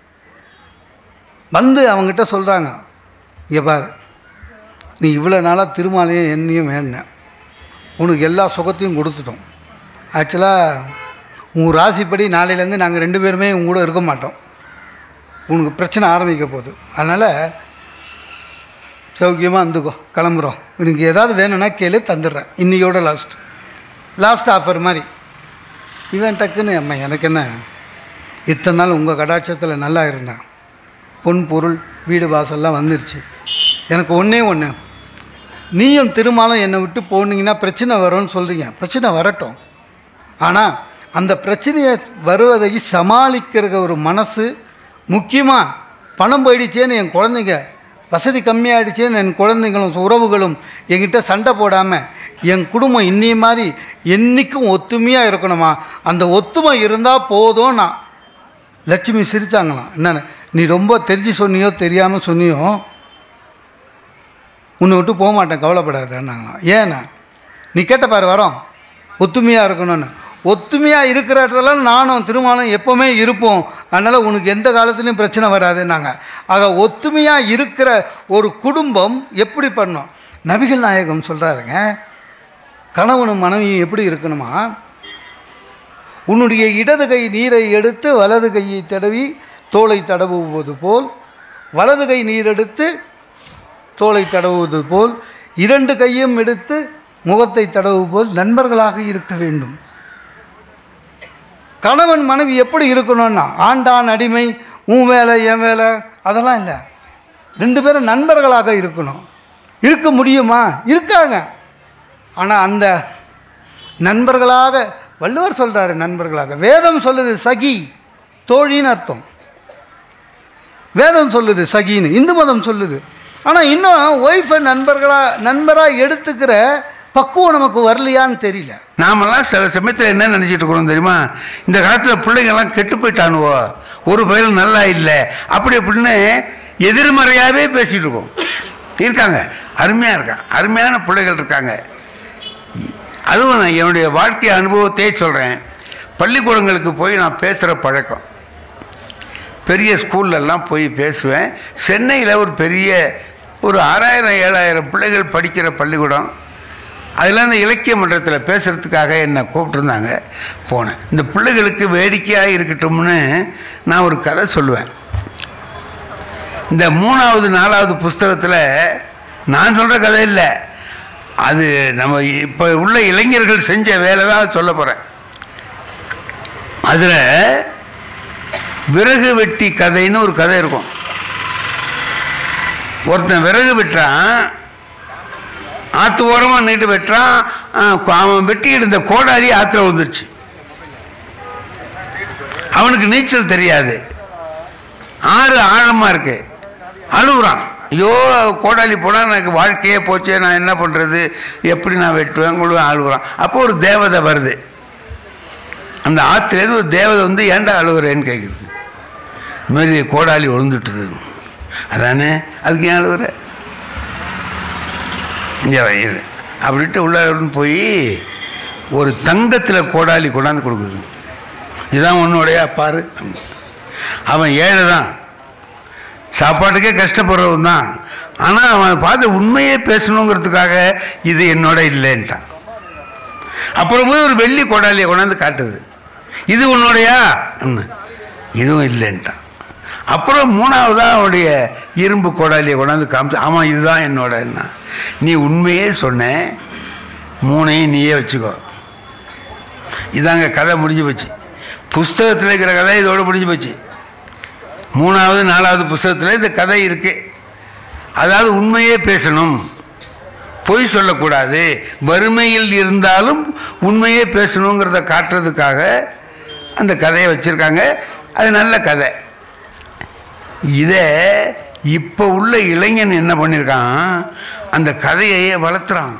வந்து அவங்ககிட்ட சொல்கிறாங்க இங்கே பாரு நீ இவ்வளோ நாளாக திருமாலையும் என்னையும் வேண்டின உனக்கு எல்லா சுகத்தையும் கொடுத்துட்டோம் ஆக்சுவலாக உன் ராசிப்படி நாளையிலேருந்து நாங்கள் ரெண்டு பேருமே உங்க கூட இருக்க மாட்டோம் உனக்கு பிரச்சனை ஆரம்பிக்க போகுது அதனால் சௌக்கியமாக இருந்துக்கோ கிளம்புறோம் உனக்கு ஏதாவது வேணும்னா கேளு தந்துடுறேன் இன்னையோட லாஸ்ட் லாஸ்ட் ஆஃபர் மாதிரி இவன் டக்குன்னு அம்மா எனக்கு என்ன இத்தனை நாள் உங்கள் கடாட்சத்தில் நல்லா இருந்தேன் பொன் பொருள் வீடு வாசல்லாம் வந்துருச்சு எனக்கு ஒன்றே ஒன்று நீயும் திருமாலும் என்னை விட்டு போனீங்கன்னா பிரச்சனை வரும்னு சொல்கிறீங்க பிரச்சனை வரட்டும் ஆனால் அந்த பிரச்சனையை வருவதை சமாளிக்கிற ஒரு மனசு முக்கியமாக பணம் போயிடுச்சேன்னு என் குழந்தைங்க வசதி கம்மியாயிடுச்சேன்னு என் குழந்தைங்களும் உறவுகளும் என்கிட்ட சண்டை போடாமல் என் குடும்பம் இன்னி மாதிரி என்றைக்கும் ஒத்துமையாக இருக்கணுமா அந்த ஒத்துமை இருந்தால் போதும் நான் லட்சுமி சிரிச்சாங்களாம் என்னென்ன நீ ரொம்ப தெரிஞ்சு சொன்னியோ தெரியாமல் சொன்னியோ உன்னை விட்டு போக மாட்டேன் கவலைப்படாதேன்னாங்களாம் ஏன்னா நீ கேட்ட பாரு வரோம் ஒத்துமையாக இருக்கணும்னு ஒத்துமையாக இருக்கிற இடத்துல நானும் திருமணம் எப்போவுமே இருப்போம் அதனால் உனக்கு எந்த காலத்துலையும் பிரச்சனை வராதுன்னாங்க ஆக ஒத்துமையாக இருக்கிற ஒரு குடும்பம் எப்படி பண்ணும் நபிகள் நாயகம் சொல்கிறாருங்க கணவனும் மனைவியும் எப்படி இருக்கணுமா உன்னுடைய இடது கை நீரை எடுத்து வலது கையை தடவி தோலை தடவுவது போல் வலது கை நீர் எடுத்து தோலை தடவுவது போல் இரண்டு கையும் எடுத்து முகத்தை தடவு போல் நண்பர்களாக இருக்க வேண்டும் கணவன் மனைவி எப்படி இருக்கணும்னா ஆண்டான் அடிமை உன் வேலை என் வேலை அதெல்லாம் இல்லை ரெண்டு பேரும் நண்பர்களாக இருக்கணும் இருக்க முடியுமா இருக்காங்க ஆனால் அந்த நண்பர்களாக வள்ளுவர் சொல்கிறாரு நண்பர்களாக வேதம் சொல்லுது சகி தோழின்னு அர்த்தம் வேதம் சொல்லுது சகின்னு இந்து மதம் சொல்லுது ஆனால் இன்னும் ஒய்ஃபை நண்பர்களாக நண்பராக எடுத்துக்கிற பக்குவம் நமக்கு வரலையான்னு தெரியல நாமெல்லாம் சில சமயத்தில் என்ன நினச்சிட்டு இருக்கிறோம் தெரியுமா இந்த காலத்தில் பிள்ளைங்கெல்லாம் கெட்டு போயிட்டானுவோ ஒரு பயிலும் நல்லா இல்லை அப்படி அப்படின்னு எதிர்மறையாகவே பேசிகிட்டு இருக்கோம் இருக்காங்க அருமையாக இருக்கான் அருமையான பிள்ளைகள் இருக்காங்க அதுவும் நான் என்னுடைய வாழ்க்கை அனுபவத்தையே சொல்கிறேன் பள்ளிக்கூடங்களுக்கு போய் நான் பேசுகிற பழக்கம் பெரிய ஸ்கூல்லலாம் போய் பேசுவேன் சென்னையில் ஒரு பெரிய ஒரு ஆறாயிரம் ஏழாயிரம் பிள்ளைகள் படிக்கிற பள்ளிக்கூடம் அதில் இந்த இலக்கிய மன்றத்தில் பேசுகிறதுக்காக என்னை கூப்பிட்டுருந்தாங்க போனேன் இந்த பிள்ளைகளுக்கு வேடிக்கையாக இருக்கட்டும்னு நான் ஒரு கதை சொல்லுவேன் இந்த மூணாவது நாலாவது புஸ்தகத்தில் நான் சொல்கிற கதை இல்லை அது நம்ம இப்போ உள்ள இளைஞர்கள் செஞ்ச வேலை தான் சொல்ல போகிறேன் அதில் விறகு வெட்டி கதைன்னு ஒரு கதை இருக்கும் ஒருத்தன் விறகு வெட்டுறான் ஆற்று ஓரமாக நீட்டு வெட்டுறான் ஆ, அவன் வெட்டிக்கிட்டு இருந்த கோடாரி ஆற்றுல வந்துருச்சு அவனுக்கு நீச்சல் தெரியாது ஆறு ஆழமாக இருக்கு அழுகுறான் ஐயோ கோடாலி போனால் எனக்கு வாழ்க்கையே போச்சே நான் என்ன பண்ணுறது எப்படி நான் வெட்டுவேன் கொள்வேன் அழுகுறான் அப்போ ஒரு தேவதை வருது அந்த ஆற்றுலேருந்து ஒரு தேவதை வந்து ஏன்டா அழுகுறேன்னு கேட்குது இந்த மாதிரி கோடாலி விழுந்துட்டுது அதானே அதுக்கு ஏன் அழுகுற இங்கே வயிறு அப்படின்ட்டு உள்ள போய் ஒரு தங்கத்தில் கோடாலி கொண்டாந்து கொடுக்குது இதுதான் உன்னுடைய பாரு அவன் ஏழை தான் சாப்பாட்டுக்கே கஷ்டப்படுறவன் தான் ஆனால் அவன் பார்த்து உண்மையே பேசணுங்கிறதுக்காக இது என்னோட இல்லைன்ட்டான் அப்புறம் போய் ஒரு வெள்ளி கோடாலியை கொண்டாந்து காட்டுது இது உன்னுடையா ம். இதுவும் இல்லைன்ட்டான் அப்புறம் மூணாவதாக அவனுடைய இரும்பு கோடாலியை கொண்டாந்து காமிச்சு ஆமாம் இதுதான் என்னோட என்ன நீ உண்மையே சொன்ன மூணையும் நீயே வச்சுக்கோ இதாங்க கதை முடிஞ்சு போச்சு புஸ்தகத்தில் இருக்கிற கதை இதோட முடிஞ்சு போச்சு மூணாவது நாலாவது புஸ்தகத்தில் இந்த கதை இருக்கு அதாவது உண்மையே பேசணும் பொய் சொல்லக்கூடாது வறுமையில் இருந்தாலும் உண்மையே பேசணுங்கிறத காட்டுறதுக்காக அந்த கதையை வச்சுருக்காங்க அது நல்ல கதை இதை இப்போ உள்ள இளைஞன் என்ன பண்ணியிருக்கான் அந்த கதையையே வளர்த்துறான்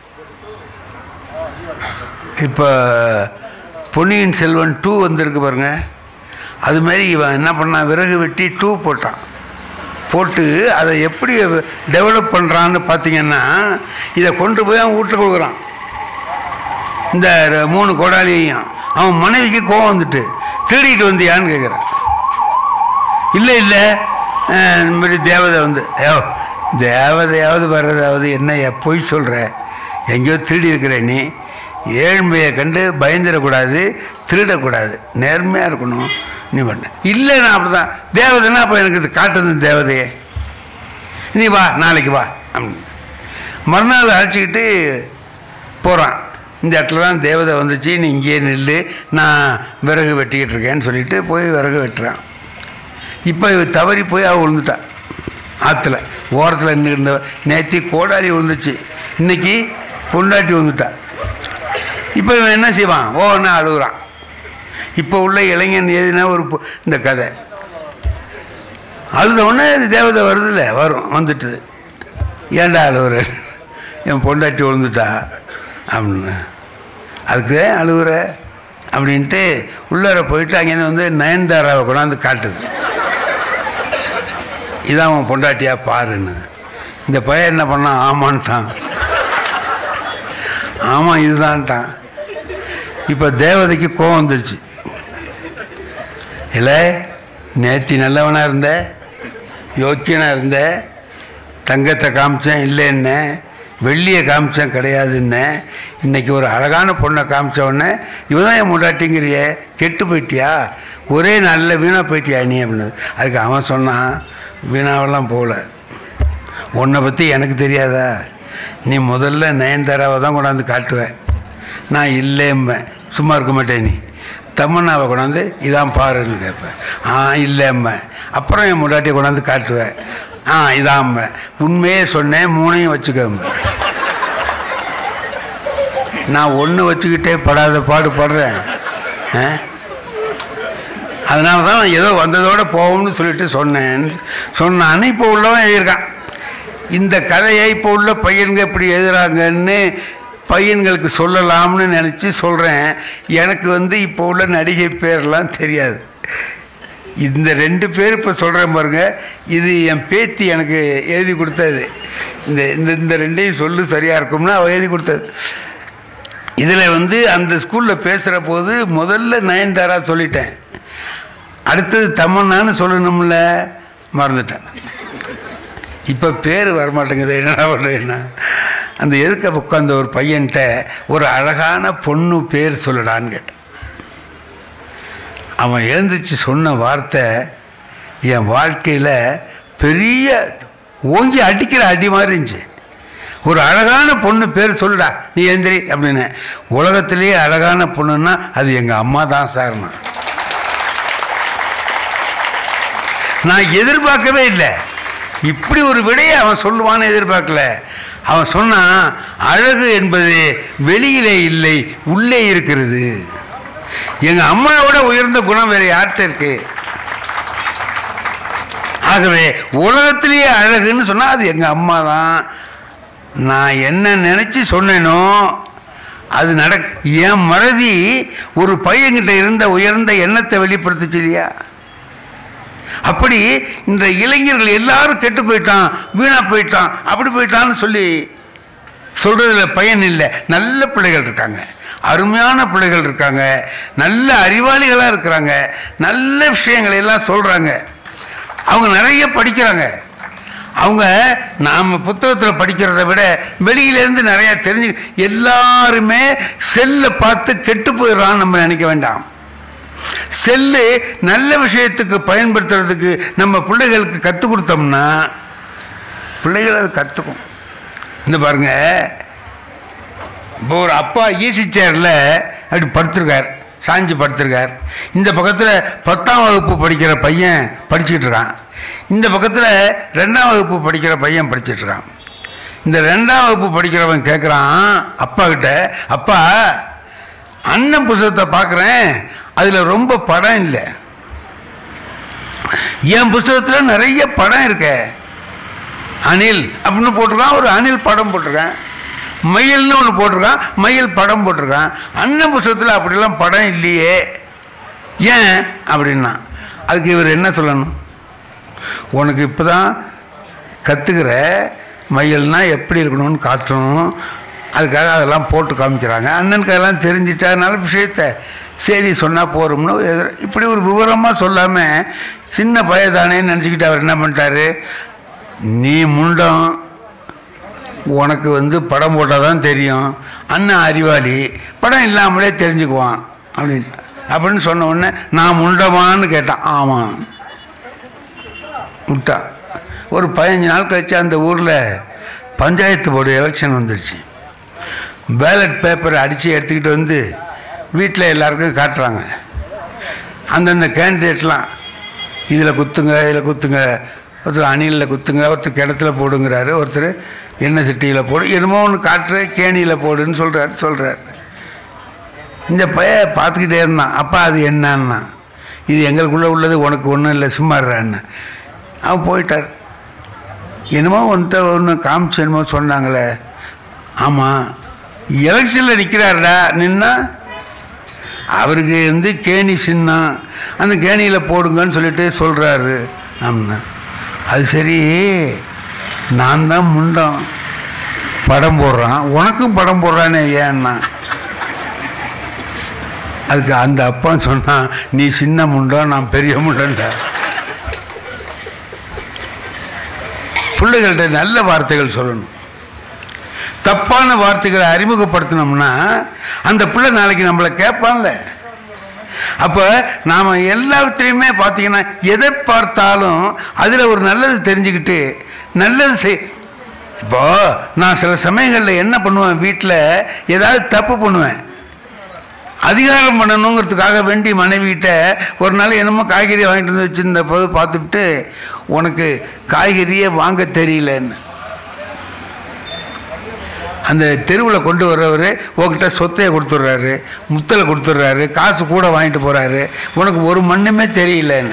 இப்போ பொன்னியின் செல்வன் டூ வந்திருக்கு பாருங்க அது மாதிரி இவன் என்ன பண்ணான் விறகு வெட்டி டூ போட்டான் போட்டு அதை எப்படி டெவலப் பண்ணுறான்னு பார்த்தீங்கன்னா இதை கொண்டு போய் அவன் வீட்டில் கொடுக்குறான் இந்த ர- மூணு கோடாலியையும் அவன் மனைவிக்கு கோவம் வந்துட்டு திருடிட்டு வந்தியான்னு கேட்குறான் இல்லை இல்லை அஹ், இந்த மாதிரி தேவதை வந்து ஐயோ தேவதையாவது வர்றதாவது என்ன ஏன் பொய் சொல்கிற எங்கேயோ திருடி இருக்கிற நீ ஏழ்மையை கண்டு பயந்துடக்கூடாது திருடக்கூடாது நேர்மையாக இருக்கணும் நீ பண்ண இல்லை நான் அப்படி தான் தேவதைன்னா அப்போ எனக்கு இது காட்டுது தேவதையே நீ வா நாளைக்கு வா அப்படின்னு. மறுநாள் அழைச்சிக்கிட்டு போகிறான் இந்த இடத்துல தான் தேவதை வந்துச்சு நீ இங்கேயே நில்லு நான் விறகு வெட்டிக்கிட்டு இருக்கேன்னு சொல்லிட்டு போய் விறகு வெட்டுறான் இப்போ இவ தவறி போய் அவள் விழுந்துட்டான் ஆற்றுல ஓரத்தில் நின்று இருந்த நேத்தி கோடாரி விழுந்துச்சு இன்னைக்கு பொண்டாட்டி விழுந்துட்டா இப்போ இவன் என்ன செய்வான் ஓன்னு அழுகுறான் இப்போ உள்ள இளைஞன் எதுனா ஒரு பொ- இந்த கதை அழுத உடனே இது தேவதை வருதுல்ல வரும் வந்துட்டுது ஏன்டா அழுகுற என் பொண்டாட்டி விழுந்துட்டா அப்படின்னு அதுக்கு ஏன் அழுகுற அப்படின்ட்டு உள்ளார போயிட்டு அங்கேருந்து வந்து நயன்தாராவை கொண்டாந்து காட்டுது இதான் உன் பொண்டாட்டியா பாருன்னு இந்த பையன் என்ன பண்ணான் ஆமான்ட்டான் ஆமாம் இதுதான்ட்டான் இப்போ தேவதைக்கு கோவம் வந்துருச்சு இல்லை நேத்தி நல்லவனாக இருந்த யோக்கியனாக இருந்த தங்கத்தை காமிச்சேன் இல்லைன்ன வெள்ளியை காமிச்சேன் கிடையாதுன்ன இன்னைக்கு ஒரு அழகான பொண்ணை காமிச்ச உடனே இவன் தான் என் முண்டாட்டிங்கிறியே கெட்டு போயிட்டியா ஒரே நல்ல வீணாக போயிட்டியா நீ அப்படின்னு அதுக்கு அவன் சொன்னான் வீணாவெல்லாம் போகல உன்னை பற்றி எனக்கு தெரியாதா நீ முதல்ல நயன்தாராவை தான் கொண்டாந்து காட்டுவேன் நான் இல்லைம்பேன் சும்மா இருக்க மாட்டேன் நீ தமன்னாவை கொண்டாந்து இதான் பாருன்னு கேட்பேன் ஆ இல்லைம்பேன் அப்புறம் என் முன்னாட்டியை கொண்டாந்து காட்டுவேன் ஆ இதாம்பேன் உண்மையே சொன்னேன் மூணையும் வச்சுக்கம்பேன் நான் ஒன்று வச்சுக்கிட்டே படாத பாடு படுறேன் ஆ அதனால தான் ஏதோ வந்ததோட போவோம்னு சொல்லிட்டு சொன்னேன் சொன்னான்னு இப்போ உள்ளவன் எழுதியிருக்கான் இந்த கதையை இப்போ உள்ள பையன்கள் இப்படி எழுதுறாங்கன்னு பையன்களுக்கு சொல்லலாம்னு நினச்சி சொல்கிறேன் எனக்கு வந்து இப்போ உள்ள நடிகை பேர்லாம் தெரியாது இந்த ரெண்டு பேர் இப்போ சொல்கிறேன் பாருங்க இது என் பேத்தி எனக்கு எழுதி கொடுத்தது இந்த இந்த இந்த ரெண்டையும் சொல்லு சரியாக இருக்கும்னு அவள் எழுதி கொடுத்தது இதில் வந்து அந்த ஸ்கூலில் பேசுகிற போது முதல்ல நயன்தாரா சொல்லிட்டேன் அடுத்தது தமன்னான்னு சொல்லணும்ல மறந்துட்டேன் இப்போ பேர் வரமாட்டேங்குது என்னடா பண்ணுறேன்னா அந்த எதுக்க உட்காந்த ஒரு பையன்கிட்ட ஒரு அழகான பொண்ணு பேர் சொல்லடான்னு கேட்டேன் அவன் எழுந்துச்சு சொன்ன வார்த்தை என் வாழ்க்கையில் பெரிய ஓங்கி அடிக்கிற அடி மாதிரி இருந்துச்சு ஒரு அழகான பொண்ணு பேர் சொல்லுடா நீ எந்திரி அப்படின்னு உலகத்திலேயே அழகான பொண்ணுன்னா அது எங்கள் அம்மா தான் சார்னா நான் எதிர்பார்க்கவே இல்லை இப்படி ஒரு விடையை அவன் சொல்லுவான்னு எதிர்பார்க்கல அவன் சொன்னான் அழகு என்பது வெளியிலே இல்லை உள்ளே இருக்கிறது எங்க அம்மாவோட உயர்ந்த குணம் வேற யார்கிட்ட இருக்கு ஆகவே உலகத்திலேயே அழகுன்னு சொன்னா அது எங்க அம்மா தான் நான் என்ன நினைச்சு சொன்னேனோ அது நட என் மறதி ஒரு பையன்கிட்ட இருந்த உயர்ந்த எண்ணத்தை வெளிப்படுத்துச்சு இல்லையா அப்படி இந்த இளைஞர்கள் எல்லாரும் கெட்டு போயிட்டான் வீணா போயிட்டான் அப்படி போயிட்டான்னு சொல்லி சொல்றதுல பயன் இல்லை நல்ல பிள்ளைகள் இருக்காங்க அருமையான பிள்ளைகள் இருக்காங்க நல்ல அறிவாளிகளாக இருக்கிறாங்க நல்ல விஷயங்களை எல்லாம் சொல்றாங்க அவங்க நிறைய படிக்கிறாங்க அவங்க நாம் புத்தகத்தில் படிக்கிறத விட வெளியிலேருந்து நிறைய தெரிஞ்சு எல்லாருமே செல்லை பார்த்து கெட்டு போயிடறான்னு நம்ம நினைக்க வேண்டாம் செல்லு நல்ல விஷயத்துக்கு பயன்படுத்துறதுக்கு நம்ம பிள்ளைகளுக்கு கற்றுக் கொடுத்தோம்னா பிள்ளைகள் அதை கற்றுக்கும் இந்த பாருங்க இப்போ ஒரு அப்பா ஈசி சேரில் அப்படி படுத்திருக்கார் சாஞ்சு படுத்திருக்கார் இந்த பக்கத்தில் பத்தாம் வகுப்பு படிக்கிற பையன் படிச்சுக்கிட்டு இருக்கான் இந்த பக்கத்தில் ரெண்டாம் வகுப்பு படிக்கிற பையன் படிச்சுட்டு இருக்கான் இந்த ரெண்டாம் வகுப்பு படிக்கிறவன் கேட்குறான் அப்பா கிட்ட அப்பா அண்ணன் புஸ்தகத்தை பார்க்குறேன் அதில் ரொம்ப படம் இல்லை என் புஸ்தகத்தில் நிறைய படம் இருக்கே அணில் அப்படின்னு போட்டிருக்கான் ஒரு அணில் படம் போட்டிருக்கேன் மயில்னு ஒன்று போட்டிருக்கான் மயில் படம் போட்டிருக்கான் அண்ணன் புஸ்தகத்தில் அப்படிலாம் படம் இல்லையே ஏன் அப்படின்னா அதுக்கு இவர் என்ன சொல்லணும் உனக்கு இப்போ தான் கற்றுக்கிற மயில்னா எப்படி இருக்கணும்னு காட்டணும் அதுக்காக அதெல்லாம் போட்டு காமிக்கிறாங்க அண்ணனுக்கு அதெல்லாம் தெரிஞ்சிட்டா நல்ல விஷயத்த சரி சொன்னால் போகிறோம்னு எதிர- இப்படி ஒரு விவரமாக சொல்லாமல் சின்ன பயதானேன்னு நினச்சிக்கிட்டு அவர் என்ன பண்ணிட்டாரு நீ முண்டம் உனக்கு வந்து படம் போட்டால் தான் தெரியும் அண்ணன் அறிவாளி படம் இல்லாமலே தெரிஞ்சுக்குவான் அப்படின்னு அப்படின்னு சொன்ன உடனே நான் முண்டமான்னு கேட்டான் ஆமாம் விட்டா ஒரு பதினஞ்சு நாள் கழிச்சு அந்த ஊரில் பஞ்சாயத்து போர்டு எலெக்ஷன் வந்துருச்சு பேலட் பேப்பரை அடித்து எடுத்துக்கிட்டு வந்து வீட்டில் எல்லாருக்கும் காட்டுறாங்க அந்தந்த கேண்டிடேட்லாம் இதில் குத்துங்க இதில் குத்துங்க ஒருத்தர் அணிலில் குத்துங்க ஒருத்தர் கிணத்துல போடுங்கிறாரு ஒருத்தர் எண்ணெய் சட்டியில் போடு என்னமோ ஒன்று காட்டுற கேணியில் போடுன்னு சொல்கிறாரு சொல்கிறாரு இந்த பைய பார்த்துக்கிட்டே இருந்தான் அப்பா அது என்னன்னா இது எங்களுக்குள்ளே உள்ளது உனக்கு ஒன்றும் இல்லை சும்மா இருறான்னு அவன் போயிட்டார் என்னமோ ஒன்றை ஒன்று காமிச்சு என்னமோ சொன்னாங்களே ஆமாம் எலெக்ஷனில் நிற்கிறாருடா நின்னா அவருக்கு வந்து கேணி சின்னம் அந்த கேணியில் போடுங்கன்னு சொல்லிட்டு சொல்கிறாரு ஆமாண்ணா அது சரி நான் தான் முண்டம் படம் போடுறான் உனக்கும் படம் போடுறானே ஏன்னா அதுக்கு அந்த அப்பா சொன்னான் நீ சின்ன முண்டோ நான் பெரிய முண்டன்டா பிள்ளைகள்கிட்ட நல்ல வார்த்தைகள் சொல்லணும் தப்பான வார்த்தைகளை அறிமுகப்படுத்தினோம்னா அந்த பிள்ளை நாளைக்கு நம்மளை கேட்பான்ல அப்போ நாம் எல்லாத்துலேயுமே பார்த்தீங்கன்னா எதை பார்த்தாலும் அதில் ஒரு நல்லது தெரிஞ்சுக்கிட்டு நல்லது செய் இப்போ நான் சில சமயங்களில் என்ன பண்ணுவேன் வீட்டில் ஏதாவது தப்பு பண்ணுவேன் அதிகாரம் பண்ணணுங்கிறதுக்காக வேண்டி மனைவிகிட்ட ஒரு நாள் என்னமோ காய்கறி வாங்கிட்டு வந்து வச்சுருந்த போது பார்த்துட்டு உனக்கு காய்கறியே வாங்க தெரியலன்னு அந்த தெருவில் கொண்டு வர்றவர் உங்ககிட்ட சொத்தையை கொடுத்துட்றாரு முத்தலை கொடுத்துட்றாரு காசு கூட வாங்கிட்டு போகிறாரு உனக்கு ஒரு மண்ணுமே தெரியலன்னு